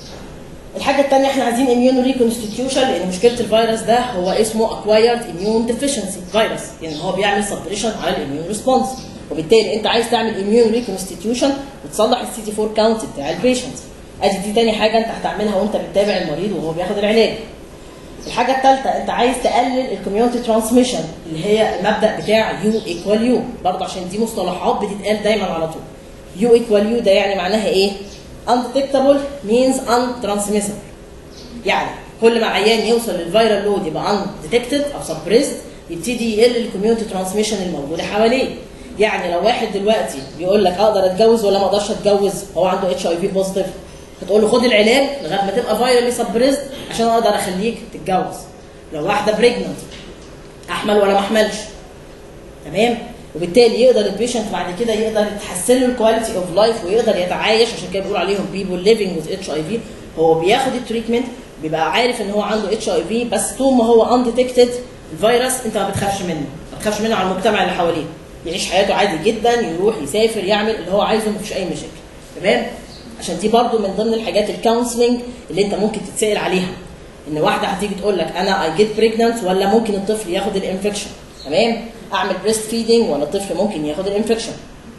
الحاجه الثانيه احنا عايزين اميون ريكونستيتيوشن لان مشكله الفيروس ده هو اسمه اكوايرد اميون ديفيشنسي فيروس يعني هو بيعمل سبريشن على الاميون ريسبونس وبالتالي انت عايز تعمل اميون ريكونستيتيوشن وتصلح السي تي 4 كاونت بتاع البيشنت ادي دي تاني حاجه انت هتعملها وانت بتتابع المريض وهو بياخد العلاج الحاجه الثالثه انت عايز تقلل الكوميونتي ترانسميشن اللي هي المبدا بتاع يو ايكوال يو برضه عشان دي مصطلحات بتتقال دايما على طول يو ايكوال يو ده يعني معناها ايه undetectable means untransmissible يعني كل ما عيان يوصل للفيرال لود يبقى undetected او suppressed يبتدي يقل الكوميونتي ترانسميشن الموجوده حواليه يعني لو واحد دلوقتي بيقول لك اقدر اتجوز ولا ما اقدرش اتجوز هو عنده اتش اي في بوزيتيف هتقول له خد العلاج لغايه ما تبقى فايرالي سبريزد عشان اقدر اخليك تتجوز لو واحده بريجننت احمل ولا ما احملش تمام وبالتالي يقدر البيشنت بعد كده يقدر يتحسن له الكواليتي اوف لايف ويقدر يتعايش عشان كده بيقول عليهم بيبول ليفنج وذ اتش اي في هو بياخد التريتمنت بيبقى عارف ان هو عنده اتش اي في بس طول ما هو انديتكتد الفيروس انت ما بتخافش منه ما بتخافش منه على المجتمع اللي حواليه يعيش حياته عادي جدا يروح يسافر يعمل اللي هو عايزه مفيش اي مشاكل تمام عشان دي برضو من ضمن الحاجات الكونسلنج اللي انت ممكن تتسال عليها ان واحده هتيجي تقول لك انا اي جيت بريجننت ولا ممكن الطفل ياخد الانفكشن تمام اعمل بريست فيدنج ولا الطفل ممكن ياخد الانفكشن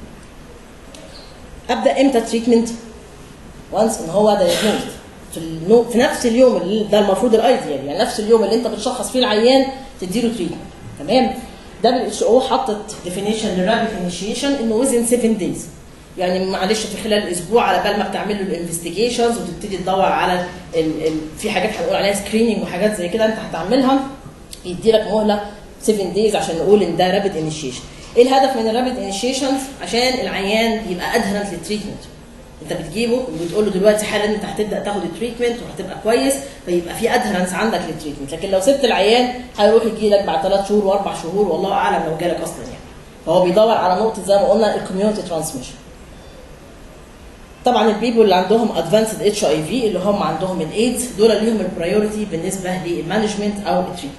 ابدا امتى تريتمنت وانس ان هو دايجنوزد في النو... في نفس اليوم اللي ده المفروض الايديال يعني نفس اليوم اللي انت بتشخص فيه العيان تديله تريتمنت تمام دبليو اتش او حطت ديفينيشن للرابيد انيشيشن انه ويزن 7 دايز يعني معلش في خلال اسبوع على بال ما بتعمل له الانفستيجيشنز وتبتدي تدور على ال... ال... في حاجات هنقول عليها سكريننج وحاجات زي كده انت هتعملها يدي لك مهله 7 دايز عشان نقول ان ده رابيد انيشيشن ايه الهدف من الرابيد انيشيشنز عشان العيان يبقى ادهرنت للتريتمنت انت بتجيبه وبتقول له دلوقتي حالا انت هتبدا تاخد التريتمنت وهتبقى كويس فيبقى في ادهرنس عندك للتريتمنت لكن لو سبت العيان هيروح يجي لك بعد ثلاث شهور واربع شهور والله اعلم لو جالك اصلا يعني فهو بيدور على نقطه زي ما قلنا الكوميونتي ترانسميشن طبعا البيبول اللي عندهم ادفانسد اتش اي في اللي هم عندهم الايدز دول ليهم البرايورتي بالنسبه للمانجمنت او التريتمنت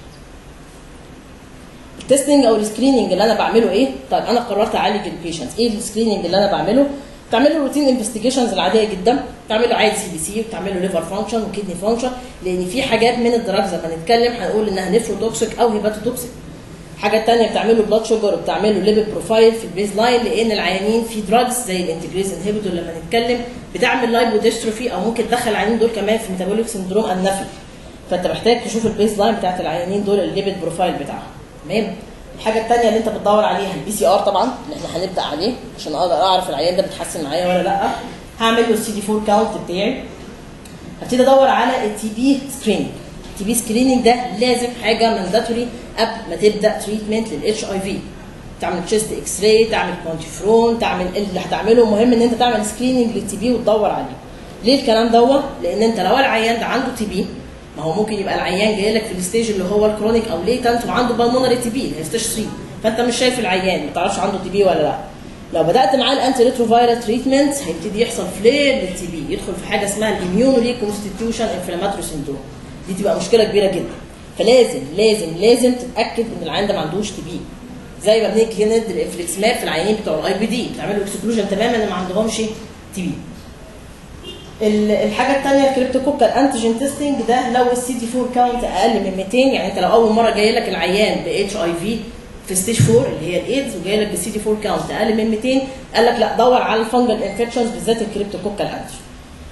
التستنج او السكريننج اللي انا بعمله ايه؟ طيب انا قررت اعالج البيشنت، ايه السكريننج اللي انا بعمله؟ تعمل له روتين انفستيجيشنز العاديه جدا، تعمل له عادي سي بي سي وتعمل له ليفر فانكشن وكدني فانكشن لان في حاجات من الدراجز لما نتكلم هنقول انها نيفروتوكسيك او هيباتوتوكسيك. حاجه ثانيه بتعمل له بلاد شوجر وبتعمل له ليبيد بروفايل في البيز لاين لان العيانين في دراجز زي الانتجريز انهبيتور لما نتكلم بتعمل لايبوديستروفي او ممكن تدخل العيانين دول كمان في ميتابوليك سندروم النفي. فانت محتاج تشوف البيز لاين بتاعت العيانين دول الليبيد بروفايل بتاعهم. تمام؟ الحاجه الثانيه اللي انت بتدور عليها البي سي ار طبعا اللي احنا هنبدا عليه عشان اقدر اعرف العيان ده بيتحسن معايا ولا لا هعمل له السي دي 4 كاونت بتاعي هبتدي ادور على التي بي سكريننج التي بي سكريننج ده لازم حاجه مانداتوري قبل ما تبدا تريتمنت للاتش اي في تعمل تشيست اكس راي تعمل كوانتيفرون تعمل اللي هتعمله مهم ان انت تعمل سكريننج للتي بي وتدور عليه ليه الكلام دوت لان انت لو العيان ده عنده تي بي ما هو ممكن يبقى العيان جاي لك في الستيج اللي هو الكرونيك او ليتنت وعنده بالمونري تي بي اللي هي ستيج 3 فانت مش شايف العيان ما تعرفش عنده تي بي ولا لا لو بدات معاه الانتي ريتروفايرال تريتمنت هيبتدي يحصل فلير للتي بي يدخل في حاجه اسمها الاميون ريكونستيتيوشن انفلاماتوري سندروم دي تبقى مشكله كبيره جدا فلازم لازم لازم تتاكد ان العيان ده ما عندوش تي بي زي ما بنيجي ندي الانفليكسماب في العيانين بتوع الاي بي دي بتعملوا اكسكلوجن تماما ان ما عندهمش تي بي الحاجه الثانيه الكريبتوكوكال انتيجين تيستنج ده لو السي دي 4 كاونت اقل من 200 يعني انت لو اول مره جاي لك العيان ب اتش اي في في ستيج 4 اللي هي الايدز وجاي لك بالسي دي 4 كاونت اقل من 200 قال لك لا دور على الفنجل انفكشنز بالذات الكريبتوكوكال انتيجين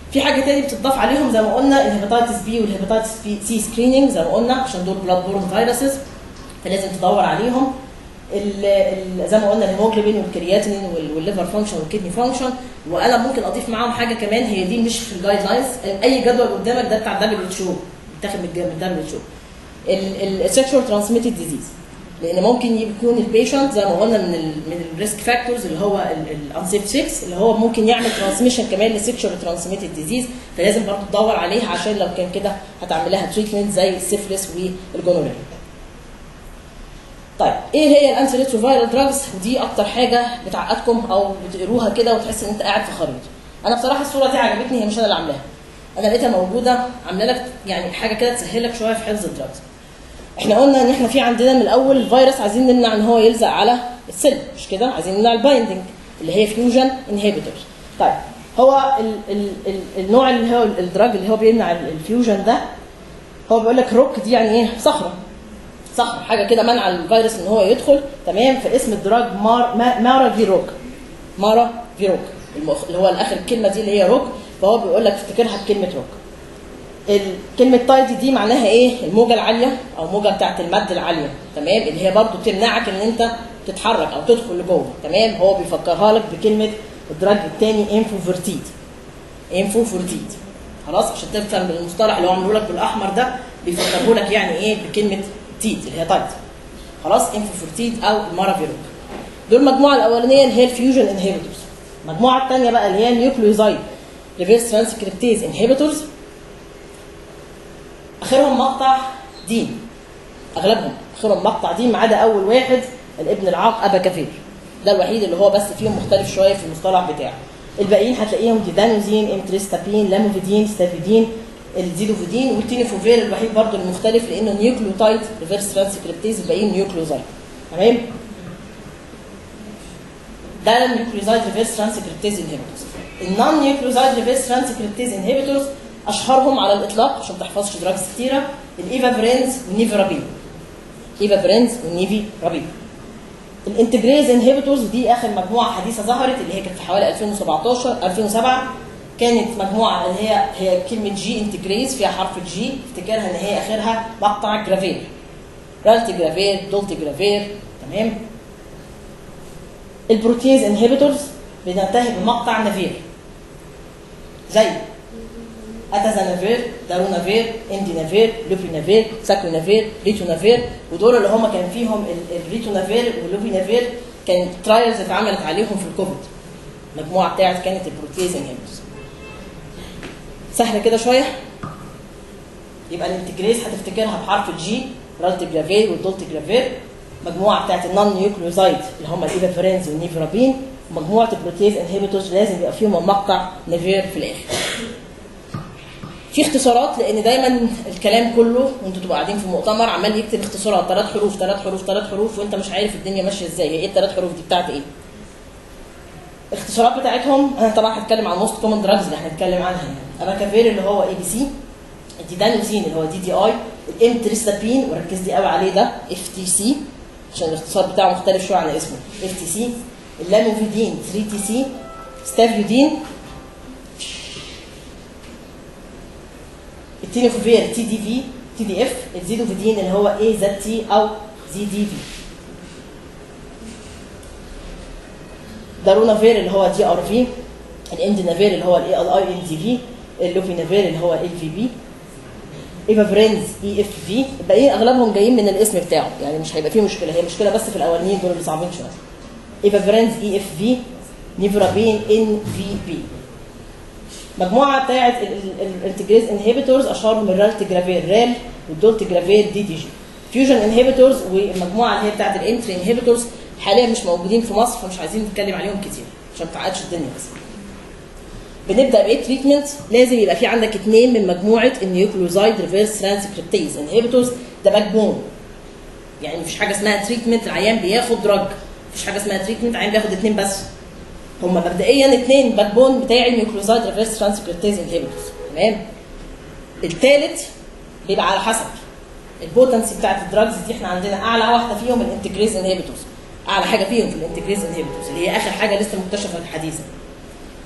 في حاجه تاني بتضاف عليهم زي ما قلنا الهيباتيتس بي والهيباتيتس بي سي سكريننج زي ما قلنا عشان دول بلاد بورن فيروسز فلازم تدور عليهم ال- ال- زي ما قلنا الهيموجلوبين والكرياتين وال- والليفر فانكشن والكدني فانكشن وانا ممكن اضيف معاهم حاجه كمان هي دي مش في الجايد لاينز اي جدول قدامك ده بتاع دبليو اتش او بيتاخد من دبليو اتش او السكشوال ترانسميتد ديزيز لان ممكن يكون البيشنت زي ما قلنا من ال من الريسك فاكتورز اللي هو الانسيف 6 اللي هو ممكن يعمل ترانسميشن كمان للسكشوال ترانسميتد ديزيز فلازم برضه تدور عليها عشان لو كان كده هتعمل لها تريتمنت زي السيفلس والجونوريا طيب ايه هي الانتي ريتروفايرال دراجز ودي اكتر حاجه بتعقدكم او بتقروها كده وتحس ان انت قاعد في خريطه انا بصراحه الصوره دي عجبتني هي مش انا اللي عاملاها انا لقيتها موجوده عامله لك يعني حاجه كده تسهل لك شويه في حفظ الدراجز احنا قلنا ان احنا في عندنا من الاول الفيروس عايزين نمنع ان هو يلزق على السيل مش كده عايزين نمنع البايندنج اللي هي فيوجن انهبيتورز طيب هو ال ال ال النوع اللي هو الدراج اللي هو بيمنع ال- الفيوجن ده هو بيقول لك روك دي يعني ايه صخره صخره حاجه كده منع الفيروس ان هو يدخل تمام في اسم الدراج مار ما- مارا فيروك مارا فيروك المخ... اللي هو الاخر الكلمه دي اللي هي روك فهو بيقول لك افتكرها بكلمه روك ال- كلمة تايدي دي معناها ايه؟ الموجة العالية أو موجة بتاعت المد العالية، تمام؟ اللي هي برضو تمنعك إن أنت تتحرك أو تدخل لجوه، تمام؟ هو بيفكرها لك بكلمة الدراج التاني انفوفورتيد. انفوفورتيد. خلاص عشان تفهم المصطلح اللي هو عامله لك بالأحمر ده بيفكره لك يعني ايه بكلمة تيد اللي هي تايد. خلاص انفوفورتيد أو المارافيروك. دول المجموعة الأولانية اللي هي الفيوجن انهبيتورز. المجموعة الثانية بقى اللي هي النيوكليوزايد ريفيرس ترانسكريبتيز انهبيتورز اخرهم مقطع دين اغلبهم اخرهم مقطع دين ما عدا اول واحد الابن العاق ابا كفير ده الوحيد اللي هو بس فيهم مختلف شويه في المصطلح بتاعه الباقيين هتلاقيهم ديدانوزين امتريستابين لاموفيدين ستافيدين الزيدوفيدين والتينيفوفير الوحيد برضو المختلف لانه نيوكليوتايد ريفرس ترانسكريبتيز الباقيين نيوكليوزايد تمام ده النيوكليوزايد ريفرس ترانسكريبتيز انهبيتورز النون نيوكليوزايد ريفرس ترانسكريبتيز انهبيتورز اشهرهم على الاطلاق عشان ما تحفظش دراجز كتيره الايفافرينز والنيفرابين ايفافرينز والنيفي رابين الانتجريز انهبيتورز دي اخر مجموعه حديثه ظهرت اللي هي كانت في حوالي 2017 2007 كانت مجموعه اللي هي هي كلمه جي انتجريز فيها حرف الجي افتكرها ان هي اخرها مقطع جرافير رالتي جرافير دولتي جرافير تمام البروتيز انهبيتورز بننتهي بمقطع نافير زي اتازانافير دارونافير اندينافير لوبينافير ساكرونافير ريتونافير ودول اللي هم كان فيهم ال- الريتونافير واللوبينافير كان ترايلز اتعملت عليهم في الكوفيد المجموعه بتاعت كانت البروتيز انهبيتورز سهله كده شويه يبقى الانتجريز هتفتكرها بحرف الجي رالتي جرافير والدولتي جرافير مجموعه بتاعت النون نيوكليوزايد اللي هم الايفافرينز والنيفرابين ومجموعه البروتيز انهبيتورز لازم يبقى فيهم مقطع نيفير في الاخر في اختصارات لان دايما الكلام كله وانتوا تبقوا قاعدين في مؤتمر عمال يكتب اختصارات ثلاث حروف ثلاث حروف ثلاث حروف وانت مش عارف الدنيا ماشيه ازاي هي ايه الثلاث حروف دي بتاعت ايه الاختصارات بتاعتهم انا طبعا هتكلم عن موست كومن دراجز اللي هنتكلم عنها يعني اباكافير اللي هو اي بي سي الديدانوزين اللي هو دي دي اي الامتريستابين وركز لي قوي عليه ده اف تي سي عشان الاختصار بتاعه مختلف شويه عن اسمه اف تي سي اللاموفيدين 3 تي سي ستافيودين التينيفوفير تي دي في تي دي اف الزيدوفيدين اللي هو اي زد تي او زي دي في دارونافير اللي هو دي ار في الاندينافير اللي هو الاي ال اي ان دي في اللوفينافير اللي هو ال في بي ايفافرينز اي اف في الباقيين اغلبهم جايين من الاسم بتاعه يعني مش هيبقى فيه مشكله هي مشكله بس في الاولانيين دول اللي صعبين شويه ايفافرينز اي اف في نيفرابين ان في بي مجموعه بتاعت الانتجريز انهبيتورز اشهرهم الرالت جرافير رال والدولت جرافير دي دي جي فيوجن انهبيتورز والمجموعه اللي هي بتاعت الانتري انهبيتورز حاليا مش موجودين في مصر فمش عايزين نتكلم عليهم كتير عشان ما تعقدش الدنيا بس بنبدا بايه تريتمنت لازم يبقى في عندك اثنين من مجموعه النيوكليوزايد ريفيرس ترانسكريبتيز انهبيتورز ده باك بون يعني مفيش حاجه اسمها تريتمنت العيان بياخد دراج مفيش حاجه اسمها تريتمنت العيان بياخد اثنين بس هما مبدئيا اثنين باك بون بتاعي النيوكليوزايد ريفيرس ترانسكريبتيز انهبيتورز تمام الثالث بيبقى على حسب البوتنسي بتاعت الدراجز دي احنا عندنا اعلى واحده فيهم الانتجريز انهبيتورز اعلى حاجه فيهم في الانتجريز انهبيتورز اللي هي اخر حاجه لسه مكتشفه حديثا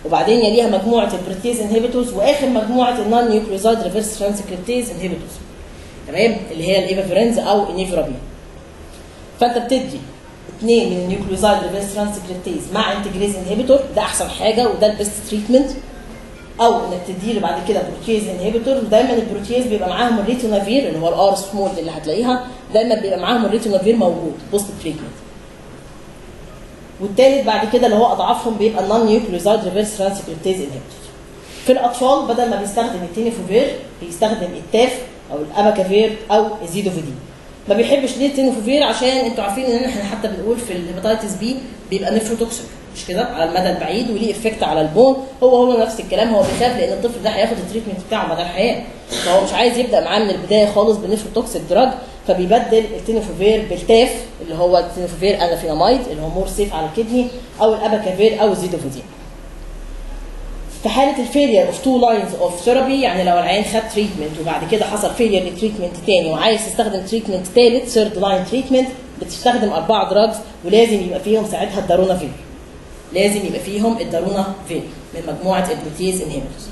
وبعدين يليها مجموعه البروتيز انهبيتورز واخر مجموعه النون نيوكليوزايد ريفرس ترانسكريبتيز انهبيتورز تمام اللي هي الايفافرينز او النيفرابين فانت بتدي اثنين من النيوكليوزايد ريفرس ترانسكريبتيز مع انتجريز انهبيتور ده احسن حاجه وده البيست تريتمنت او انك تدي له بعد كده بروتيز انهبيتور ودايما البروتيز بيبقى معاهم الريتونافير اللي هو الار سمول اللي هتلاقيها دايما بيبقى معاهم الريتونافير موجود بوست تريتمنت والثالث بعد كده اللي هو اضعافهم بيبقى النون نيوكليوزايد ريفرس ترانسكريبتيز انهبيتور في الاطفال بدل ما بيستخدم التينيفوفير بيستخدم التاف او الاباكافير او الزيدوفيدين ما بيحبش ليه التينيفوفير عشان انتوا عارفين ان احنا حتى بنقول في الهيباتيتس بي بيبقى نفروتوكسيك مش كده على المدى البعيد وليه افكت على البون هو هو نفس الكلام هو بيخاف لان الطفل ده هياخد التريتمنت بتاعه مدى الحياه فهو مش عايز يبدا معاه من البدايه خالص بنفروتوكسيك دراج فبيبدل التينيفوفير بالتاف اللي هو التينيفوفير انافينامايد اللي هو مور سيف على الكدني او الاباكافير او الزيدوفيدين في حاله الفيلير اوف تو لاينز اوف ثيرابي يعني لو العيان خد تريتمنت وبعد كده حصل فيلير لتريتمنت تاني وعايز تستخدم تريتمنت ثالث ثيرد لاين تريتمنت بتستخدم اربعه دراجز ولازم يبقى فيهم ساعتها الدارونافير لازم يبقى فيهم الدارونافير من مجموعه البروتيز انهبيتورز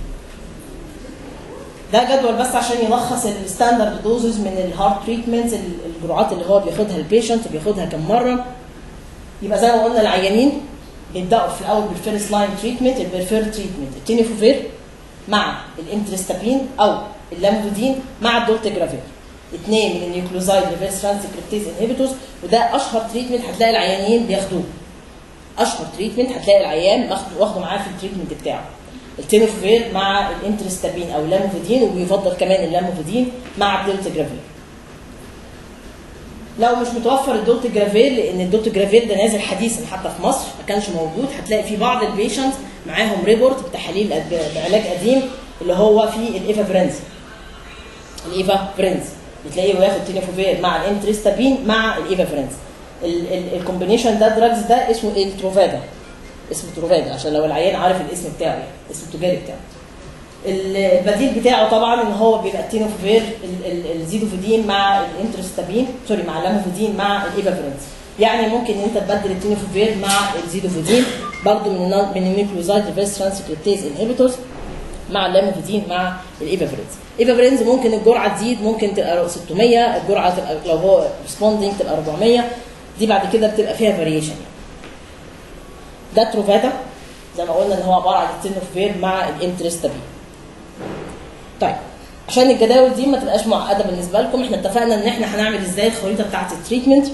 ده جدول بس عشان يلخص الستاندرد دوزز من الهارت تريتمنتس الجرعات اللي هو بياخدها البيشنت بياخدها كم مره يبقى زي ما قلنا العيانين بيبداوا في الاول بالفيرست لاين تريتمنت البرفير تريتمنت التينيفوفير مع الانترستابين او اللامفودين مع الدولتجرافير اثنين من النيوكلوزايد ريفرس ترانسكريبتيز انهبيتورز وده اشهر تريتمنت هتلاقي العيانين بياخدوه اشهر تريتمنت هتلاقي العيان واخده واخده معاه في التريتمنت بتاعه التينوفير مع الانترستابين او اللامفودين وبيفضل كمان اللامفودين مع الدولتجرافير لو مش متوفر الدولتجرافير لان الدولتجرافير ده نازل حديثا حتى في مصر ما كانش موجود هتلاقي في بعض البيشنت معاهم ريبورت بتحاليل أد- بعلاج قديم اللي هو في الايفا فرينز الايفا فرينز بتلاقيه واخد تينوفير مع الانترستابين مع الايفا فرينز الكومبينيشن ده دراجز ده اسمه التروفادا اسمه تروفادا عشان لو العيان عارف الاسم بتاعه يعني اسم التجاري بتاعه البديل بتاعه طبعا ان هو بيبقى التينوفير ال- ال- الزيدوفيدين مع الانترستابين سوري مع اللاموفيدين مع الايفافرينز يعني ممكن ان انت تبدل التينوفير مع الزيدوفيدين برضه من النون- من النيوكليوزايد ريفرس ترانسكريبتيز انهبيتورز مع اللاموفيدين مع الايفافرينز ايفافرينز ممكن الجرعه تزيد ممكن تبقى 600 الجرعه تبقى لو هو ريسبوندنج تبقى 400 دي بعد كده بتبقى فيها فاريشن يعني. ده تروفاتا زي ما قلنا ان هو عباره عن التينوفير مع الانترستابين طيب عشان الجداول دي ما تبقاش معقده بالنسبه لكم احنا اتفقنا ان احنا هنعمل ازاي الخريطه بتاعه التريتمنت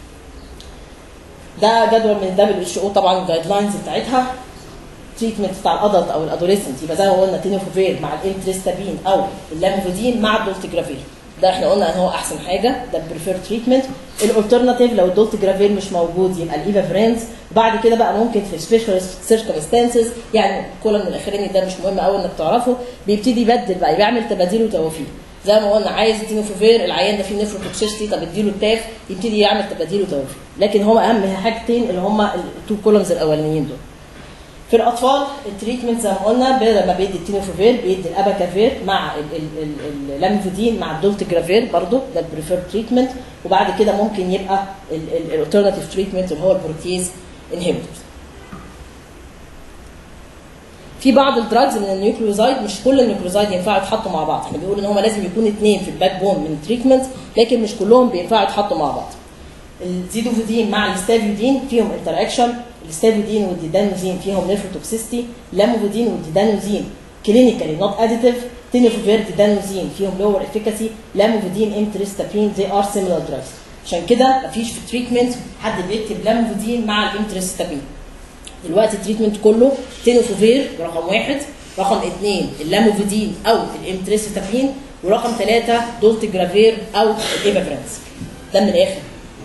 ده جدول من الدبليو اتش او طبعا الجايد لاينز بتاعتها تريتمنت بتاع الادلت او الادوليسنت يبقى زي ما قلنا تينوفير مع الانترستابين او اللامفودين مع الدولتجرافير ده احنا قلنا ان هو احسن حاجه ده البريفير تريتمنت الالترناتيف لو الدولتجرافير مش موجود يبقى الايفافرينز وبعد كده بقى ممكن في سبيشال سيركمستانسز يعني كل من الاخراني ده مش مهم قوي انك تعرفه بيبتدي يبدل بقى بيعمل تباديل وتوافيق زي ما قلنا عايز التينوفيفير العيان ده فيه نفروتوكسيستي طب اديله التاف يبتدي يعمل تباديل وتوافيق لكن هو اهم حاجتين اللي هم التو كولومز الاولانيين دول في الاطفال التريتمنت زي ما قلنا بدل ما بيدي التينوفيفير بيدي الاباكافير مع ال- ال- ال- اللامفودين مع الدولتجرافير برضو ده البريفير تريتمنت وبعد كده ممكن يبقى الالترناتيف تريتمنت اللي هو البروتيز انهبيتورز في بعض الدراجز من النيوكليوزايد مش كل النيوكليوزايد ينفعوا يتحطوا مع بعض احنا بنقول ان هم لازم يكون اثنين في الباك بون من التريتمنت لكن مش كلهم بينفعوا يتحطوا مع بعض الزيدوفيدين مع الاستافيودين فيهم انتر اكشن الاستافيودين والديدانوزين فيهم نيفروتوكسيستي لاموفيدين والديدانوزين كلينيكالي نوت اديتيف تينيفوفير ديدانوزين فيهم لور افيكاسي لاموفيدين انترستابين زي ار سيميلار دراجز عشان كده مفيش في التريتمنت حد بيكتب لاموفيدين مع الانترستابين دلوقتي التريتمنت كله تينوفوفير رقم واحد رقم اثنين اللاموفيدين او الانترستابين ورقم ثلاثة دولتجرافير او الايفافرينز ده من الاخر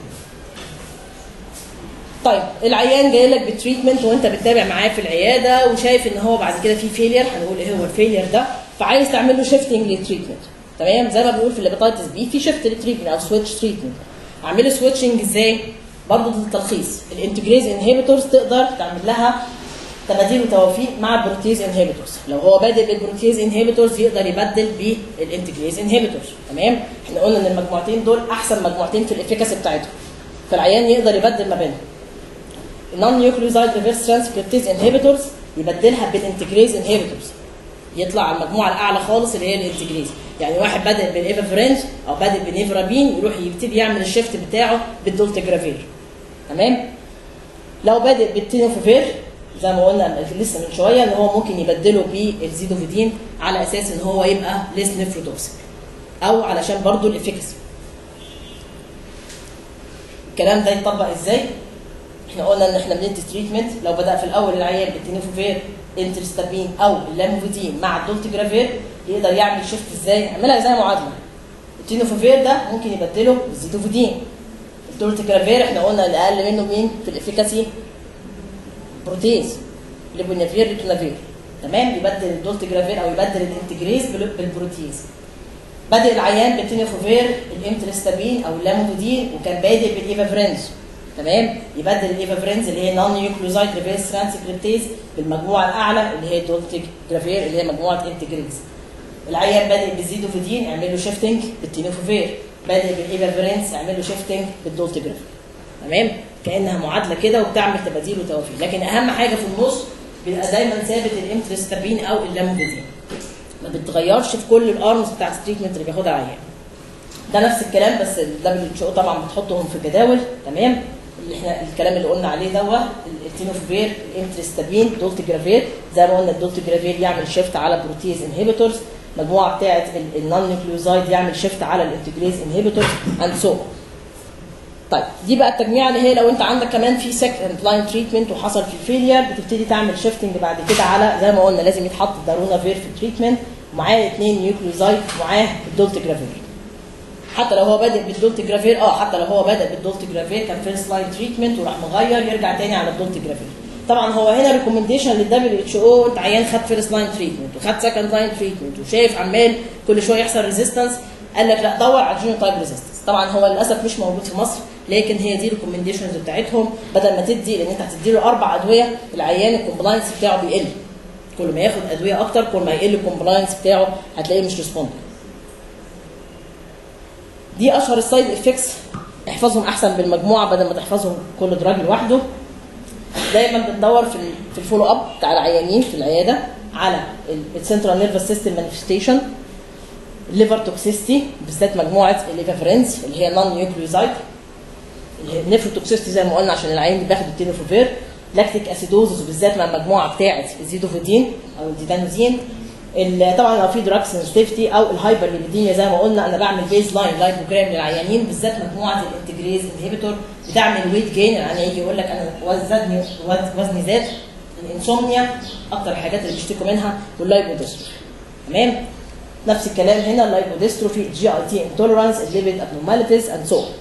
طيب العيان جاي لك بالتريتمنت وانت بتتابع معاه في العياده وشايف ان هو بعد كده في فيلير هنقول ايه هو الفيلير ده فعايز تعمل له شيفتنج للتريتمنت تمام زي ما بنقول في الهيباتيتس بي في شيفت للتريتمنت او سويتش تريتمنت اعمله سويتشنج ازاي؟ برضه للتلخيص الانتجريز انهبيتورز تقدر تعمل لها تباديل وتوافيق مع البروتيز انهبيتورز لو هو بادئ بالبروتيز انهبيتورز يقدر يبدل بالانتجريز انهبيتورز تمام احنا قلنا ان المجموعتين دول احسن مجموعتين في الافيكاسي بتاعتهم فالعيان يقدر يبدل ما بينهم النون نيوكليوزايد ريفرس ترانسكريبتيز انهبيتورز يبدلها بالانتجريز انهبيتورز يطلع على المجموعه الاعلى خالص اللي هي الانتجريز يعني واحد بادئ بالايفافرينج او بادئ بنيفرابين يروح يبتدي يعمل الشيفت بتاعه بالدولتجرافير تمام لو بادئ بالتينوفوفير زي ما قلنا لسه من شويه ان هو ممكن يبدله بالزيدوفيدين على اساس ان هو يبقى ليس نفروتوكسيك او علشان برضو الافيكاسي الكلام ده يطبق ازاي احنا قلنا ان احنا بندي تريتمنت لو بدا في الاول العيان بالتينوفوفير انترستابين او اللاموفيدين مع الدولتجرافير يقدر يعمل شيفت ازاي يعملها زي معادله التينوفوفير ده ممكن يبدله بالزيدوفيدين الدولتجرافير احنا قلنا اللي اقل منه مين في الافيكاسي بروتيز ليبونافير ريتونافير تمام يبدل الدولتجرافير او يبدل الانتجريز بال- بالبروتيز بادئ العيان بالتينوفوفير الامترستابين او اللامودين وكان بادئ بالايفافرينز تمام يبدل الايفافرينز اللي هي نون نيوكليوزايد ريفيرس ترانسكريبتيز بالمجموعه الاعلى اللي هي الدولتجرافير اللي هي مجموعه انتجريز العيان بادئ بالزيدوفيدين اعمل له شيفتنج بالتينوفوفير بادئ بالايفافرينز اعمل له شيفتنج بالدولتجرافير تمام كانها معادله كده وبتعمل تباديل وتوافيق لكن اهم حاجه في النص بيبقى دايما ثابت الامترستابين او اللامودين ما بتتغيرش في كل الارمز بتاعت التريتمنت اللي بياخدها العيان ده نفس الكلام بس الدبليو اتش او طبعا بتحطهم في الجداول تمام اللي احنا الكلام اللي قلنا عليه دوت التينوفير الامترستابين دولتجرافير زي ما قلنا الدولتجرافير يعمل شيفت على بروتيز انهبيتورز المجموعه بتاعت النون نيوكليوزايد يعمل شيفت على الانتجريز انهبيتورز اند سو طيب دي بقى التجميعه اللي هي لو انت عندك كمان في سكند لاين تريتمنت وحصل في فيلير بتبتدي تعمل شيفتنج بعد كده على زي ما قلنا لازم يتحط دارونافير في التريتمنت ومعاه اثنين نيوكليوزايد ومعاه الدولتجرافير حتى لو هو بادئ بالدولتجرافير اه حتى لو هو بادئ بالدولتجرافير كان فيرست لاين تريتمنت وراح مغير يرجع تاني على الدولتجرافير طبعا هو هنا ريكومنديشن للدبليو اتش او انت عيان خد فيرست لاين تريتمنت وخد سكند لاين تريتمنت وشايف عمال كل شويه يحصل ريزيستنس قال لك لا دور على الجينوتايب ريزيستنس طبعا هو للاسف مش موجود في مصر لكن هي دي ريكومنديشنز بتاعتهم بدل ما تدي لان انت هتدي له اربع ادويه العيان الكومبلاينس بتاعه بيقل كل ما ياخد ادويه اكتر كل ما يقل الكومبلاينس بتاعه هتلاقيه مش ريسبوند دي اشهر السايد افكتس احفظهم احسن بالمجموعه بدل ما تحفظهم كل دراج لوحده دايما بندور في ال- في الفولو اب بتاع العيانين في العياده على السنترال نيرفس سيستم مانيفستيشن الليفر توكسيستي بالذات مجموعه الليفافرينز اللي هي نون نيوكليوزايد النيفروتوكسيستي زي ما قلنا عشان العيان بياخد التينوفوفير لاكتيك اسيدوزس بالذات مع المجموعه بتاعه الزيدوفيدين او الديدانوزين ال- طبعا لو في دراج سنسيتيفيتي او الهايبر ليبيديميا زي ما قلنا انا بعمل بيز لاين لايبوجرام للعيانين بالذات مجموعه الانتجريز انهبيتور بتعمل ويت جين يعني يجي يقول لك انا وزني وزني زاد الانسومنيا اكتر الحاجات اللي بيشتكوا منها واللايبوديستروفي تمام نفس الكلام هنا اللايبوديستروفي الجي اي تي انتوليرانس الليبيد ابنورماليتيز اند سو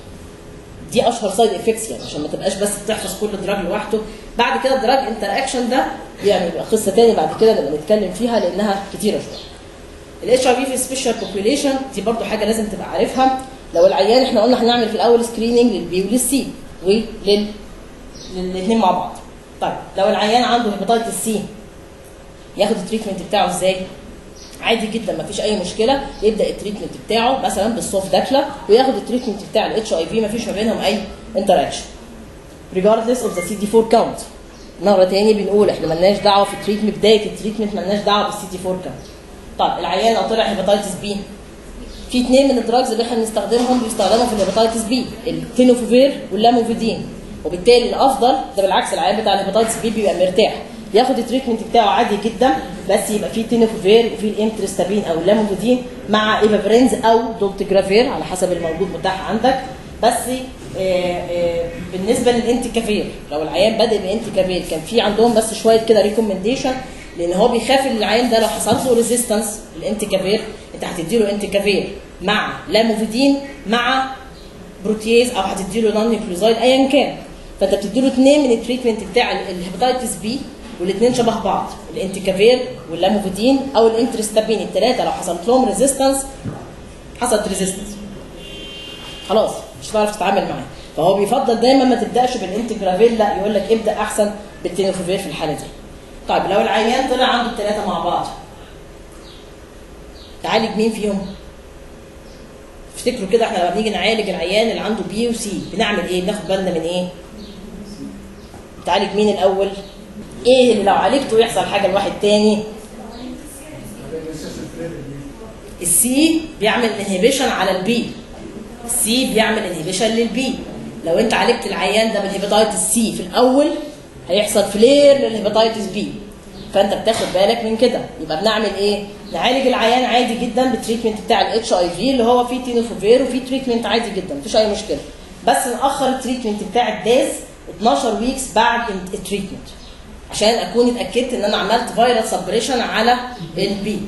دي اشهر سايد افكتس يعني عشان ما تبقاش بس بتحفظ كل دراج لوحده بعد كده الدراج انتر اكشن ده يعني يبقى قصه تاني بعد كده نبقى نتكلم فيها لانها كتيره شويه الاتش اي في في سبيشال بوبيوليشن دي برضو حاجه لازم تبقى عارفها لو العيان احنا قلنا هنعمل في الاول سكريننج للبي وللسي ولل للاثنين مع بعض طيب لو العيان عنده هيباتيتس سي ياخد التريتمنت بتاعه ازاي عادي جدا ما فيش اي مشكله يبدا التريتمنت بتاعه مثلا بالصوف داكلا وياخد التريتمنت بتاع الاتش اي في ما فيش ما بينهم اي انتراكشن regardless of the CD4 count مرة تاني بنقول احنا ملناش دعوة في التريتمنت بداية التريتمنت ملناش دعوة بالسي دي 4 كاونت. طيب العيان لو طلع هيباتيتس بي في اثنين من الدراجز اللي احنا بنستخدمهم بيستخدموا في الهيباتيتس بي التينوفوفير واللاموفيدين وبالتالي الافضل ده بالعكس العيان بتاع الهيباتيتس بي بيبقى مرتاح ياخد التريتمنت بتاعه عادي جدا بس يبقى فيه تينوفوفير وفيه الامترستابين او اللاموفيدين مع ايفافرينز او دولتجرافير على حسب الموجود متاح عندك بس آه، آه، بالنسبه للانتيكافير لو العيان بادئ بانتيكافير كان في عندهم بس شويه كده ريكومنديشن لان هو بيخاف ان العيان ده لو حصل له ريزيستنس الانتيكافير انت هتدي له انتيكافير مع لاموفيدين مع بروتياز او هتدي له نون نيوكليوزايد ايا كان فانت بتدي له اثنين من التريتمنت بتاع الهيباتيتس بي والاثنين شبه بعض الانتيكافير واللاموفيدين او الانترستابين الثلاثه لو حصلت لهم ريزيستنس حصلت ريزيستنس خلاص مش هتعرف تتعامل معاه فهو بيفضل دايما ما تبداش بالانتجرافيل لا يقول لك ابدا احسن بالتينوفيفير في الحاله دي طيب لو العيان طلع عنده الثلاثه مع بعض تعالج مين فيهم افتكروا كده احنا لما بنيجي نعالج العيان اللي عنده بي وسي بنعمل ايه بناخد بالنا من ايه تعالج مين الاول ايه اللي لو عالجته يحصل حاجه لواحد تاني السي بيعمل انهبيشن على البي السي بيعمل انهبيشن للبي لو انت عالجت العيان ده بالهيباتيتس سي في الاول هيحصل فلير للهيباتيتس بي فانت بتاخد بالك من كده يبقى بنعمل ايه نعالج العيان عادي جدا بالتريتمنت بتاع الاتش اي في اللي هو فيه تينوفوفير وفيه تريتمنت عادي جدا مفيش اي مشكله بس ناخر التريتمنت بتاع الداز 12 ويكس بعد التريتمنت عشان اكون اتاكدت ان انا عملت فيروس سبريشن على البي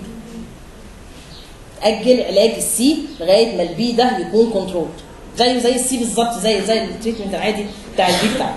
اجل علاج السي لغايه ما البي ده يكون كنترول زيه زي السي بالظبط زي زي التريتمنت العادي بتاع البي بتاعنا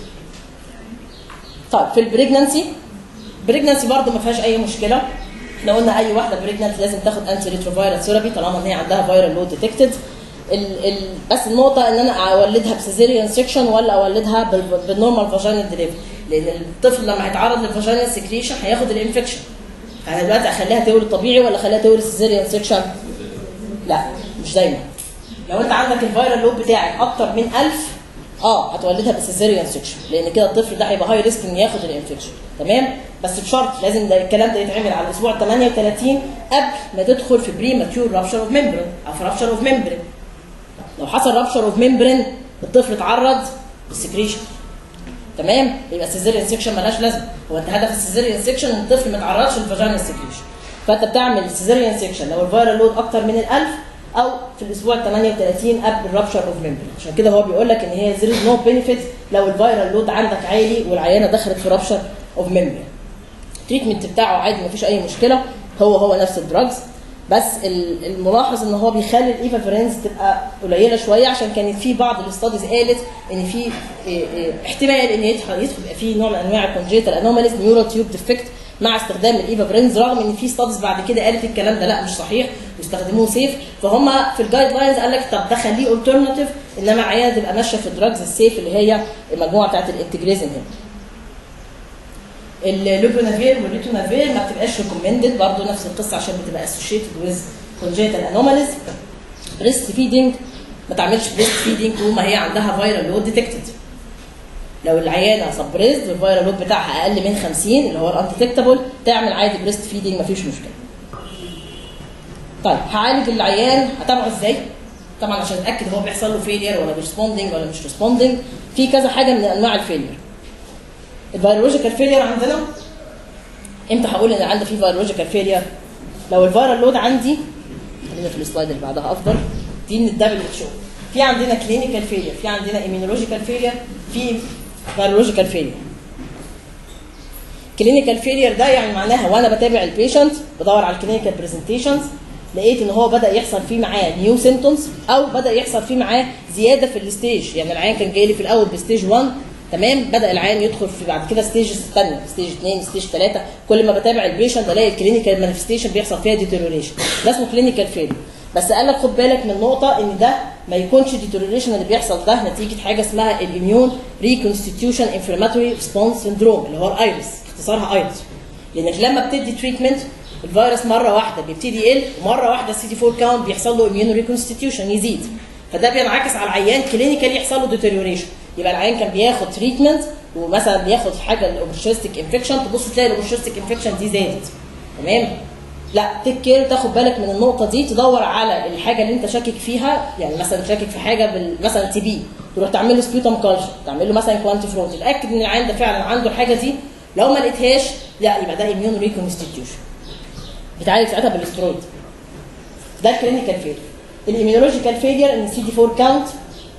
طيب في البريجنانسي بريجنانسي برضه ما فيهاش اي مشكله احنا قلنا اي واحده بريجنانت لازم تاخد انتي ريتروفيروس ثيرابي طالما ان هي عندها فيرال لود ديتكتد ال ال بس النقطه ان انا اولدها بسيزيريان سيكشن ولا اولدها بال- بالنورمال فاجينال دليفري لان الطفل لما هيتعرض للفاجينال سكريشن هياخد الانفكشن فانا دلوقتي اخليها تولد طبيعي ولا اخليها تولد سيزيريان سيكشن لا مش دايما لو انت عندك الفيرال لود بتاعك اكتر من 1000 اه هتولدها بسيزيريان سيكشن لان كده الطفل ده هيبقى هاي ريسك ان ياخد الانفكشن تمام بس بشرط لازم ده الكلام ده يتعمل على الاسبوع 38 قبل ما تدخل في بري ماتيور رابشر اوف ممبرين او في رابشر اوف ممبرين لو حصل رابشر اوف ممبرين الطفل اتعرض للسكريشن تمام يبقى السيزيريان سيكشن ملهاش لازمه هو انت هدف السيزيريان سيكشن ان الطفل ما يتعرضش للفاجينال سكريشن فانت بتعمل السيزيريان سيكشن لو الفيرال لود اكتر من ال 1000 او في الاسبوع 38 قبل الرابشر اوف ممبرين عشان كده هو بيقول لك ان هي زيرو نو بينيفيت لو الفيرال لود عندك عالي والعيانه دخلت في رابشر اوف ممبرين التريتمنت بتاعه عادي مفيش اي مشكله هو هو نفس الدراجز بس ال- الملاحظ ان هو بيخلي الايفافرينز تبقى قليله شويه عشان كانت في بعض الاستاديز قالت ان في إيه إيه احتمال ان يدخل يدخل يبقى في نوع من انواع الكونجيتال انوماليز نيورال تيوب ديفكت مع استخدام الايفافرينز رغم ان في ستاديز بعد كده قالت الكلام ده لا مش صحيح واستخدموه سيف فهم في الجايد لاينز قال لك طب ده خليه الترناتيف انما العيانه تبقى ماشيه في الدراجز السيف اللي هي المجموعه بتاعت الانتجريزن هنا اللوبونافير والريتونافير ما بتبقاش ريكومندد برضه نفس القصه عشان بتبقى اسوشيتد ويز كونجيتال انوماليز بريست فيدنج ما تعملش بريست فيدنج طول ما هي عندها فيرال لود ديتكتد لو العيانه سبريزد والفيرال لود بتاعها اقل من 50 اللي هو الانتيتكتابل تعمل عادي بريست فيدنج مفيش مشكله طيب هعالج العيان هتابعه ازاي طبعا عشان اتاكد هو بيحصل له فيلير ولا ريسبوندنج ولا مش ريسبوندنج في كذا حاجه من انواع الفيلير الفيرولوجيكال فيلير عندنا امتى هقول ان عندي في فيرولوجيكال فيلير لو الفيرال لود عندي خلينا في السلايد اللي بعدها افضل دي من الدبليو اتش او في عندنا كلينيكال فيلير في عندنا ايمينولوجيكال فيلير في فيرولوجيكال فيلير كلينيكال فيلير ده يعني معناها وانا بتابع البيشنت بدور على الكلينيكال برزنتيشنز لقيت ان هو بدا يحصل فيه معاه نيو سيمتومز او بدا يحصل فيه معاه زياده في الستيج يعني العيان كان جاي لي في الاول بستيج 1 تمام بدا العيان يدخل في بعد كده ستيجز ثانيه ستيج 2 ستيج 3 كل ما بتابع البيشنت الاقي الكلينيكال مانيفستيشن بيحصل فيها ديتيريوريشن ده اسمه كلينيكال فيلير بس قال لك خد بالك من نقطه ان ده ما يكونش ديتيريوريشن اللي بيحصل ده نتيجه حاجه اسمها الاميون ريكونستيتيوشن انفلاماتوري ريسبونس سندروم اللي هو الايرس اختصارها ايرس لانك لما بتدي تريتمنت الفيروس مره واحده بيبتدي يقل ومره واحده السي دي 4 كاونت بيحصل له اميون ريكونستيتيوشن يزيد فده بينعكس على العيان كلينيكال يحصل له ديتيريوريشن يبقى العيان كان بياخد تريتمنت ومثلا بياخد حاجه الاوبرشستيك انفكشن تبص تلاقي الاوبرشستيك انفكشن دي زادت تمام لا تيك كير تاخد بالك من النقطه دي تدور على الحاجه اللي انت شاكك فيها يعني مثلا شاكك في حاجه بال... مثلا تي بي تروح تعمل له سبيوتم كالشر تعمل له مثلا كوانتيفرون تتاكد ان العيان ده فعلا عنده الحاجه دي لو ما لقيتهاش لا يبقى ده اميون ريكونستيتيوشن بتعالج ساعتها بالاسترويد ده الكلينيكال فيلير الايميونولوجيكال فيلير ان السي دي 4 كاونت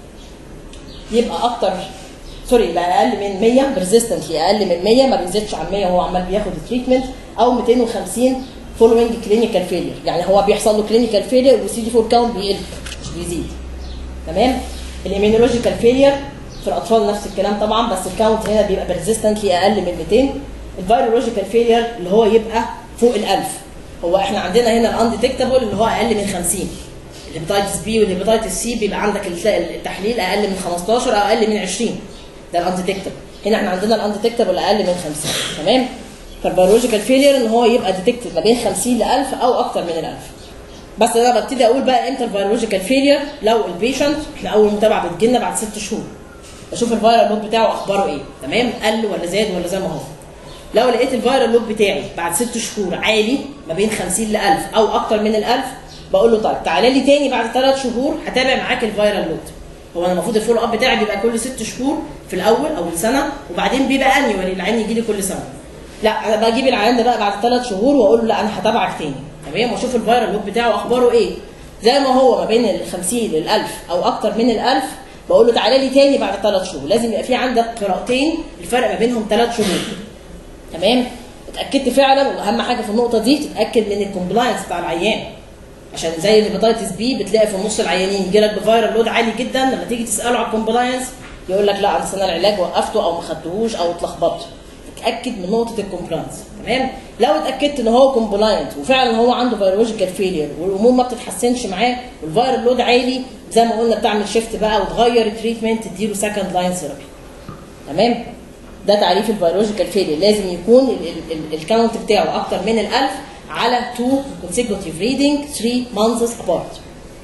يبقى اكتر سوري يبقى اقل من 100 بريزيستنتلي اقل من 100 ما بيزيدش عن 100 وهو عمال بياخد التريتمنت او 250 فولوينج كلينيكال فيلير يعني هو بيحصل له كلينيكال فيلير والسي دي 4 كاونت بيقل مش بيزيد تمام الايميونولوجيكال فيلير في الاطفال نفس الكلام طبعا بس الكاونت هنا بيبقى بريزيستنتلي اقل من 200 الفيرولوجيكال فيلير اللي هو يبقى فوق ال 1000 هو احنا عندنا هنا الانديتكتابل اللي هو اقل من 50 الهيباتيتس بي والهيباتيتس سي بيبقى عندك التحليل اقل من 15 او اقل من 20 ده الانديتكتابل هنا احنا عندنا الانديتكتابل اقل من 50 تمام فالبيولوجيكال فيلير ان هو يبقى ديتكتد ما بين 50 ل 1000 او اكتر من ال 1000 بس انا ببتدي اقول بقى امتى الفيرولوجيكال فيلير لو البيشنت احنا اول متابعه بتجي لنا بعد ست شهور بشوف الفيرال لود بتاعه اخباره ايه تمام قل ولا زاد ولا زي ما هو لو لقيت الفيرال لود بتاعي بعد ست شهور عالي ما بين 50 ل 1000 او اكتر من ال 1000 بقول له طيب تعالى لي تاني بعد ثلاث شهور هتابع معاك الفيرال لود هو انا المفروض الفولو اب بتاعي بيبقى كل ست شهور في الاول او السنه وبعدين بيبقى انيوالي العين يجي لي كل سنه لا انا بجيب العيان ده بقى بعد ثلاث شهور واقول له لا انا هتابعك تاني تمام واشوف الفيرال لود بتاعه اخباره ايه زي ما هو ما بين ال 50 لل 1000 او اكتر من ال 1000 بقول له تعالى لي تاني بعد ثلاث شهور لازم يبقى في عندك قراءتين الفرق ما بينهم ثلاث شهور تمام اتاكدت فعلا واهم حاجه في النقطه دي تتاكد من الكومبلاينس بتاع العيان عشان زي الهيباتيتس بي بتلاقي في النص العيانين يجي لك بفيرال لود عالي جدا لما تيجي تساله على الكومبلاينس يقول لك لا انا العلاج العلاج وقفته او ما خدتهوش او اتلخبطت اتاكد من نقطه الكومبلاينس تمام لو اتاكدت ان هو كومبلاينت وفعلا هو عنده فيرولوجيكال فيلير والامور ما بتتحسنش معاه والفيرال لود عالي زي ما قلنا بتعمل شيفت بقى وتغير التريتمنت تديله سكند لاين ثيرابي تمام ده تعريف الفيرولوجيكال فيلير لازم يكون الكاونت بتاعه اكتر من ال1000 على 2 consecutive reading 3 months apart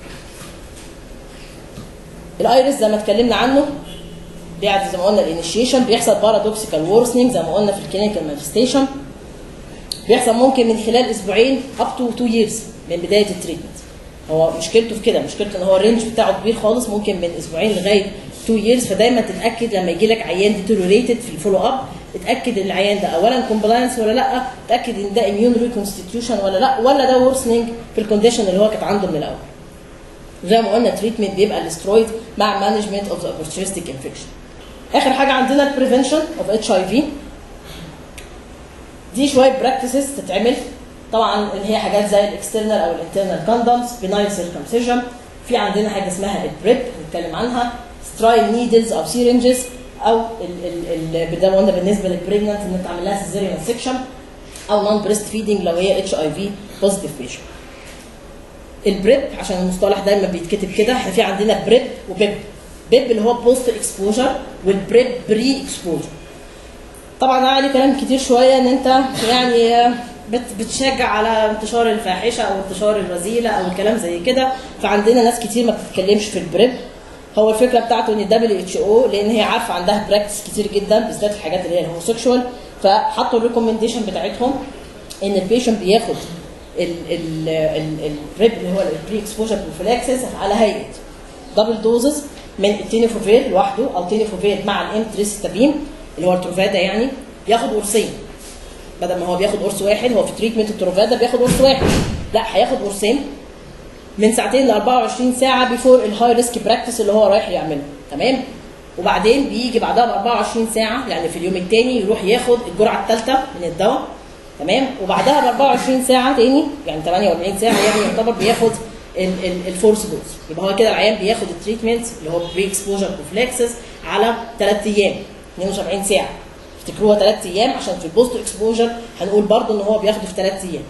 الايرس زي ما اتكلمنا عنه بعد زي ما قلنا الانيشيشن بيحصل بارادوكسيكال وورسنينج زي ما قلنا في الكلينيكال مانيفستيشن بيحصل ممكن من خلال اسبوعين اب تو 2 ييرز من بدايه التريتمنت هو مشكلته في كده مشكلته ان هو الرينج بتاعه كبير خالص ممكن من اسبوعين لغايه 2 ييرز فدايما تتاكد لما يجي لك عيان ديتوريتد في الفولو اب اتاكد ان العيان ده اولا كومبلاينس ولا لا اتاكد ان ده اميون ريكونستيتيوشن ولا لا ولا ده ورسنينج في الكونديشن اللي هو كانت عنده من الاول زي ما قلنا تريتمنت بيبقى الاسترويد مع مانجمنت اوف ذا opportunistic انفكشن اخر حاجه عندنا البريفنشن اوف اتش اي في دي شويه براكتسز تتعمل طبعا اللي هي حاجات زي الاكسترنال او الانترنال كوندومز بنايل سيركمسيجن في عندنا حاجه اسمها البريب هنتكلم عنها سترايل نيدلز او سيرنجز او ال ال زي ما قلنا بالنسبه للبريجننت ان انت عامل لها سيزيريان سيكشن او نون بريست فيدنج لو هي اتش اي في بوزيتيف بيشنت البريب عشان المصطلح دايما بيتكتب كده احنا في عندنا بريب وبيب بيب اللي هو بوست اكسبوجر والبريب بري اكسبوجر طبعا عليه كلام كتير شويه ان انت يعني بت بتشجع على انتشار الفاحشه او انتشار الرذيله او الكلام زي كده فعندنا ناس كتير ما بتتكلمش في البريب هو الفكره بتاعته ان دبليو اتش او لان هي عارفه عندها براكتس كتير جدا بالذات الحاجات اللي هي الهوموسيكشوال فحطوا الريكومنديشن بتاعتهم ان البيشنت بياخد البريب اللي هو البري اكسبوجر بروفيلاكسس على هيئه دبل دوزز من التينيفوفير لوحده او تينيفوفير مع الامتريستابين اللي هو التروفادا يعني ياخد قرصين بدل ما هو بياخد قرص واحد هو في تريتمنت التروفادا بياخد قرص واحد لا هياخد قرصين من ساعتين ل 24 ساعه بيفور الهاي ريسك براكتس اللي هو رايح يعمله تمام وبعدين بيجي بعدها ب 24 ساعه يعني في اليوم الثاني يروح ياخد الجرعه الثالثه من الدواء تمام وبعدها ب 24 ساعه تاني يعني 48 ساعه يعني يعتبر بياخد الفورس دوز يبقى هو كده العيان بياخد التريتمنت اللي هو بري اكسبوجر بروفلاكسس على 3 ايام 72 ساعه افتكروها 3 ايام عشان في البوست اكسبوجر هنقول برضه ان هو بياخده في 3 ايام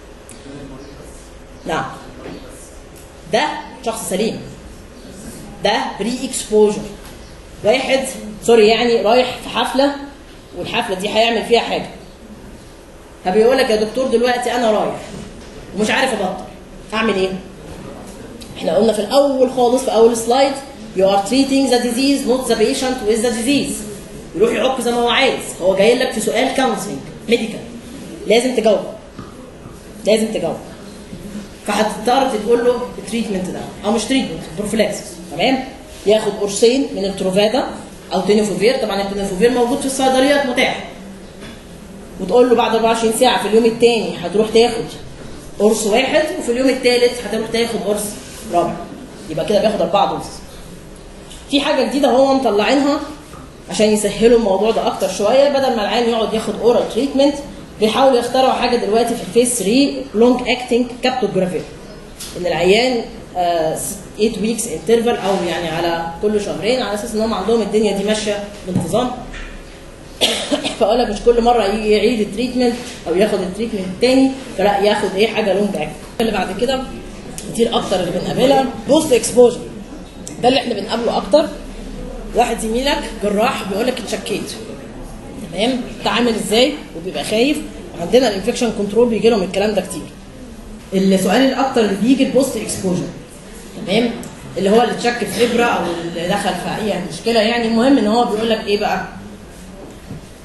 نعم ده شخص سليم ده بري اكسبوجر واحد سوري يعني رايح في حفله والحفله دي هيعمل فيها حاجه فبيقول لك يا دكتور دلوقتي انا رايح ومش عارف ابطل اعمل ايه؟ احنا قلنا في الاول خالص في اول سلايد you are treating the disease not the patient with the disease يروح يعك زي ما هو عايز هو جاي لك في سؤال كونسلنج ميديكال لازم تجاوب لازم تجاوب فهتضطر تقول له التريتمنت ده او مش تريتمنت بروفيلاكسس تمام ياخد قرصين من التروفادا او تينيفوفير طبعا التينيفوفير موجود في الصيدليات متاح وتقول له بعد 24 ساعه في اليوم الثاني هتروح تاخد قرص واحد وفي اليوم الثالث هتروح تاخد قرص رابع يبقى كده بياخد اربعه دوز في حاجه جديده هو مطلعينها عشان يسهلوا الموضوع ده اكتر شويه بدل ما العيان يقعد ياخد اورال تريتمنت بيحاولوا يخترعوا حاجه دلوقتي في الفيس 3 لونج اكتنج كابتوجرافي ان العيان 8 ويكس انترفال او يعني على كل شهرين على اساس ان هم عندهم الدنيا دي ماشيه بانتظام فاقول لك مش كل مره يجي يعيد التريتمنت او ياخد التريتمنت الثاني فلا ياخد ايه حاجه لونج اكتنج اللي بعد كده كتير اكتر اللي بنقابلها بوست اكسبوجر ده اللي احنا بنقابله اكتر واحد زميلك جراح بيقول لك اتشكيت تمام انت عامل ازاي وبيبقى خايف وعندنا الانفكشن كنترول بيجي لهم الكلام ده كتير السؤال الاكتر اللي بيجي البوست اكسبوجر تمام اللي هو اللي اتشك في ابره او اللي دخل في اي مشكله يعني المهم ان هو بيقول لك ايه بقى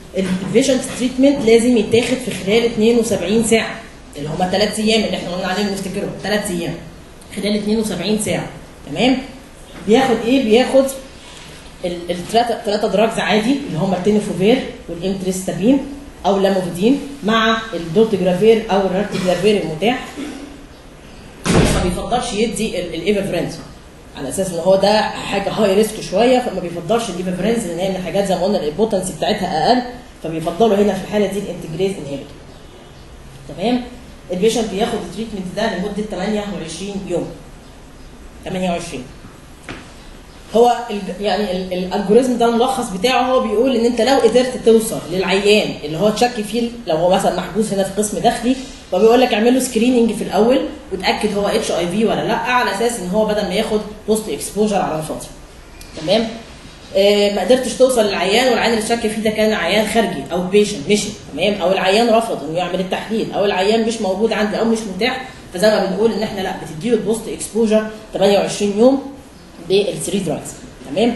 البيشنت تريتمنت لازم يتاخد في خلال 72 ساعه اللي هم ثلاث ايام اللي احنا قلنا عليهم نفتكرهم ثلاث ايام خلال 72 ساعه تمام بياخد ايه بياخد الثلاثه ثلاثه دراجز عادي اللي هم التينوفوفير والامتريستابين او اللاموفيدين مع الدولتجرافير او الرارتجرافير المتاح ما بيفضلش يدي الايفافرينز على اساس ان هو ده حاجه هاي ريسك شويه فما بيفضلش الايفافرينز لان هي من الحاجات زي ما قلنا البوتنسي بتاعتها اقل فبيفضلوا هنا في الحاله دي الانتجريز انهبيتور تمام البيشنت بياخد التريتمنت ده لمده 28 يوم 28 هو ال- يعني ال- الالجوريزم ده الملخص بتاعه هو بيقول ان انت لو قدرت توصل للعيان اللي هو تشك فيه لو هو مثلا محجوز هنا في قسم داخلي فبيقول لك اعمل له سكريننج في الاول وتاكد هو اتش اي في ولا لا على اساس ان هو بدل ما ياخد بوست اكسبوجر على الفاضي تمام آه ما قدرتش توصل للعيان والعيان اللي شك فيه ده كان عيان خارجي او بيشنت مشي تمام او العيان رفض انه يعمل التحليل او العيان مش موجود عندي او مش متاح فزي ما بنقول ان احنا لا بتديله البوست اكسبوجر 28 يوم بالثري دراجز تمام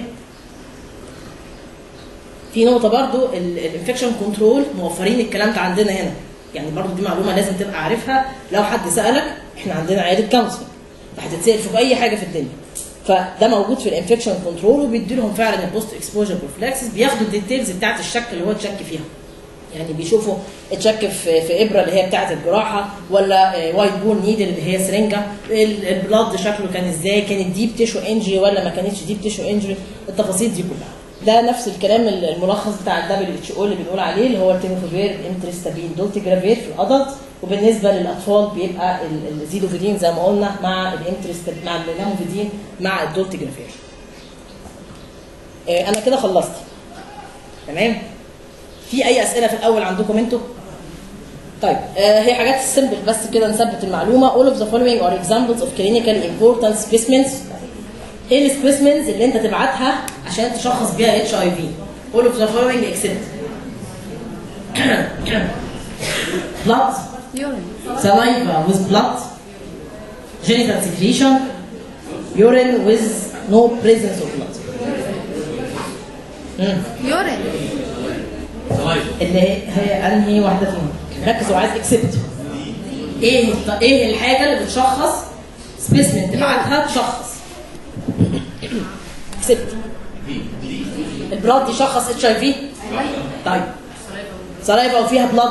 في نقطه برضو الانفكشن كنترول موفرين الكلام ده عندنا هنا يعني برضو دي معلومه لازم تبقى عارفها لو حد سالك احنا عندنا عياده كونسلنج فهتتسال في اي حاجه في الدنيا فده موجود في الانفكشن كنترول وبيدي لهم فعلا البوست اكسبوجر بروفلاكسس بياخدوا الديتيلز بتاعت الشك اللي هو اتشك فيها يعني بيشوفوا اتشك في في ابره اللي هي بتاعه الجراحه ولا وايت بول نيدل اللي هي سرنجه ال- البلاد شكله كان ازاي كانت ديب تيشو انجري ولا ما كانتش ديب تيشو انجري التفاصيل دي كلها ده نفس الكلام الملخص بتاع الدبليو اتش او اللي بنقول عليه اللي هو التينوفوفير الامتريستابين دولتجرافير في الادلت وبالنسبه للاطفال بيبقى ال- الزيدوفيدين زي ما قلنا مع الامتريستاب مع اللاموفيدين مع الدولتجرافير آه، انا كده خلصت تمام في اي اسئله في الاول عندكم انتوا طيب آه هي حاجات سيمبل بس كده نثبت المعلومه all of the following are examples of clinical important specimens ايه السبيسمنز اللي انت تبعتها عشان تشخص بيها اتش اي في all of the following except blood يورين saliva with blood genital secretion urine with no presence of blood مم. يورين اللي هي هي انهي واحده فيهم ركز وعايز اكسبت ايه الط- ايه الحاجه اللي بتشخص سبيسمنت تبعتها تشخص اكسبت البلاد يشخص اتش اي في طيب سلايفا وفيها بلاد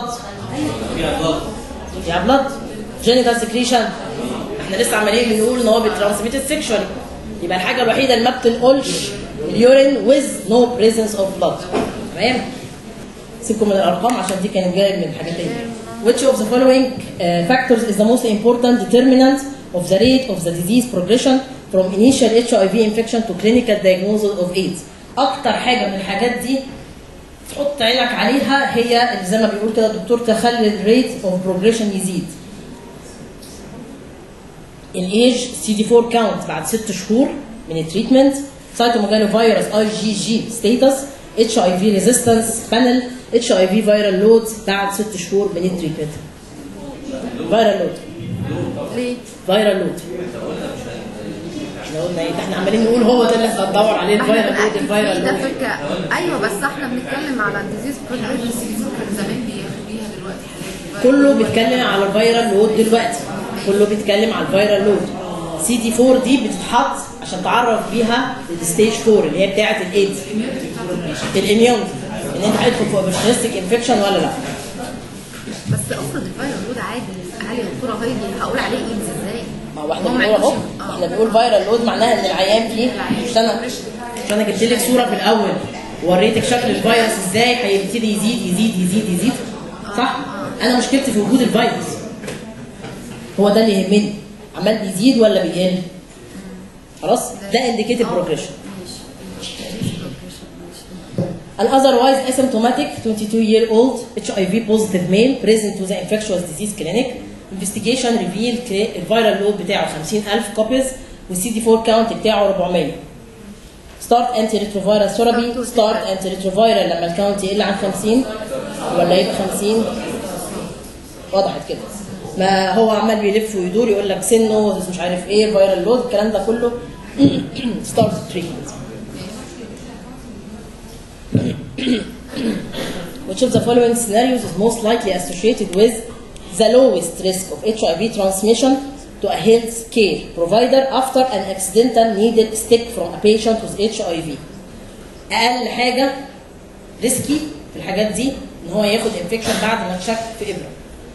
فيها بلاد جينيتال سكريشن احنا لسه عمالين بنقول ان هو بيترانسميتد سيكشوالي يبقى الحاجه الوحيده اللي ما بتنقلش اليورين with no presence of blood تمام سيبكم من الارقام عشان دي كانت جايه من حاجات تانية which of the following uh, factors is the most important determinant of the rate of the disease progression from initial HIV infection to clinical diagnosis of AIDS اكتر حاجه من الحاجات دي تحط عينك عليها هي اللي زي ما بيقول كده الدكتور تخلي الريت اوف بروجريشن يزيد الايج سي دي 4 كاونت بعد ست شهور من التريتمنت سايتوميجالو فيروس اي جي جي ستيتس اتش اي في ريزيستنس بانل اتش اي في فيرال لود بعد ست شهور من التريتمنت فيرال لود ليه؟ فيرال لود احنا قلنا ايه ده احنا عمالين نقول هو ده اللي احنا بندور عليه الفيرال لود الفيرال ده لود فكره ايوه بس احنا بنتكلم على الديزيز بروجريشن كان زمان بياخديها دلوقتي حاليا كله بيتكلم على الفيرال لود دلوقتي كله بيتكلم على الفيرال لود سي دي 4 دي بتتحط عشان تعرف بيها الستيج 4 اللي هي بتاعه الايدز الاميونتي ان انت هتدخل في اوبرتونستيك انفكشن ولا لا بس افرض الفيروس لود عادي عالي الدكتوره هايدي هقول عليه ايدز ازاي؟ ما هو احنا هو ما بنقول اهو عندوش- آه. احنا بنقول فيرال لود معناها ان العيان فيه العيان مش انا مش انا جبت لك صوره في الاول ووريتك شكل الفيروس ازاي هيبتدي يزيد يزيد يزيد يزيد صح؟ انا مشكلتي في وجود الفيروس هو ده اللي يهمني عمال بيزيد ولا بيقل؟ خلاص؟ ده انديكيتيف بروجريشن An otherwise asymptomatic 22-year-old HIV positive male present to the infectious disease clinic. Investigation revealed ك- الفيرال لود بتاعه 50000 copies والسي دي 4 كاونت بتاعه 400. Start antiretroviral therapy start antiretroviral لما الكاونت يقل عن 50 ولا يبقى 50 وضحت كده ما هو عمال بيلف ويدور يقول لك سنه مش عارف ايه فيرال لود الكلام ده كله ستارت تريتمنت which of the following scenarios is most likely associated with the lowest risk of HIV transmission to a health care provider after an accidental needle stick from a patient with HIV اقل حاجه ريسكي في الحاجات دي ان هو ياخد انفكشن بعد ما اتشك في ابره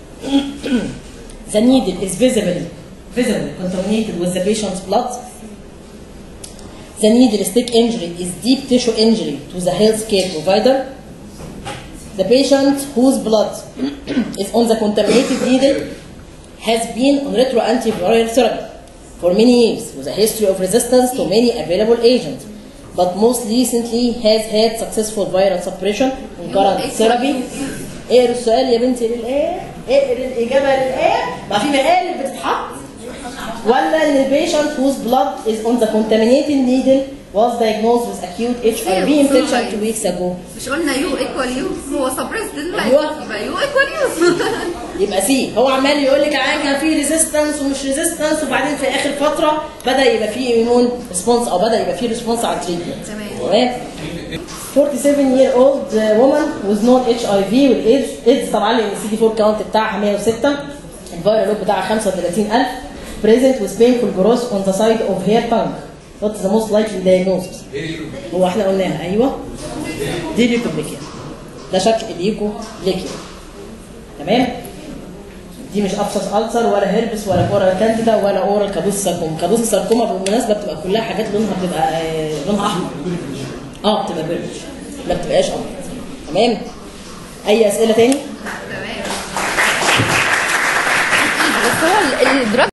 the needle is visibly visibly contaminated with the patient's blood the needle stick injury is deep tissue injury to the healthcare provider the patient whose blood is on the contaminated needle has been on retroantiviral therapy for many years with a history of resistance to many available agents, but most recently has had successful viral suppression in current therapy. اقرا السؤال يا بنتي للآية اقرا الإجابة للآية ما في مقالب بتتحط ولا ان البيشنت whose blood is on the contaminated needle was diagnosed with acute HIV infection two weeks ago مش قلنا يو ايكوال يو هو سبريس دلوقتي أيوة. يبقى يو ايكوال يو يبقى سي هو عمال يقول لك عادي كان في ريزيستنس ومش ريزيستنس وبعدين في اخر فتره بدا يبقى في ايمون ريسبونس او بدا يبقى في ريسبونس على التريتمنت تمام. تمام 47 year old woman with known HIV والايدز ايدز طبعا لان السي دي 4 كاونت بتاعها 106 الفيرال لود بتاعها 35000 present with painful growth on the side of her tongue what is the most likely diagnosis هو احنا قلناها ايوه دي ليكوبليكيا ده شك اليكو بليكيا تمام دي مش ابسس السر ولا هيربس ولا اورال كانديدا ولا اورال كابوس ساركوما كابوس ساركوما بالمناسبه بتبقى كلها حاجات لونها بتبقى آه، لونها احمر اه بتبقى بيرج ما بتبقاش ابيض تمام اي اسئله تاني تمام بس هو ال- الدراج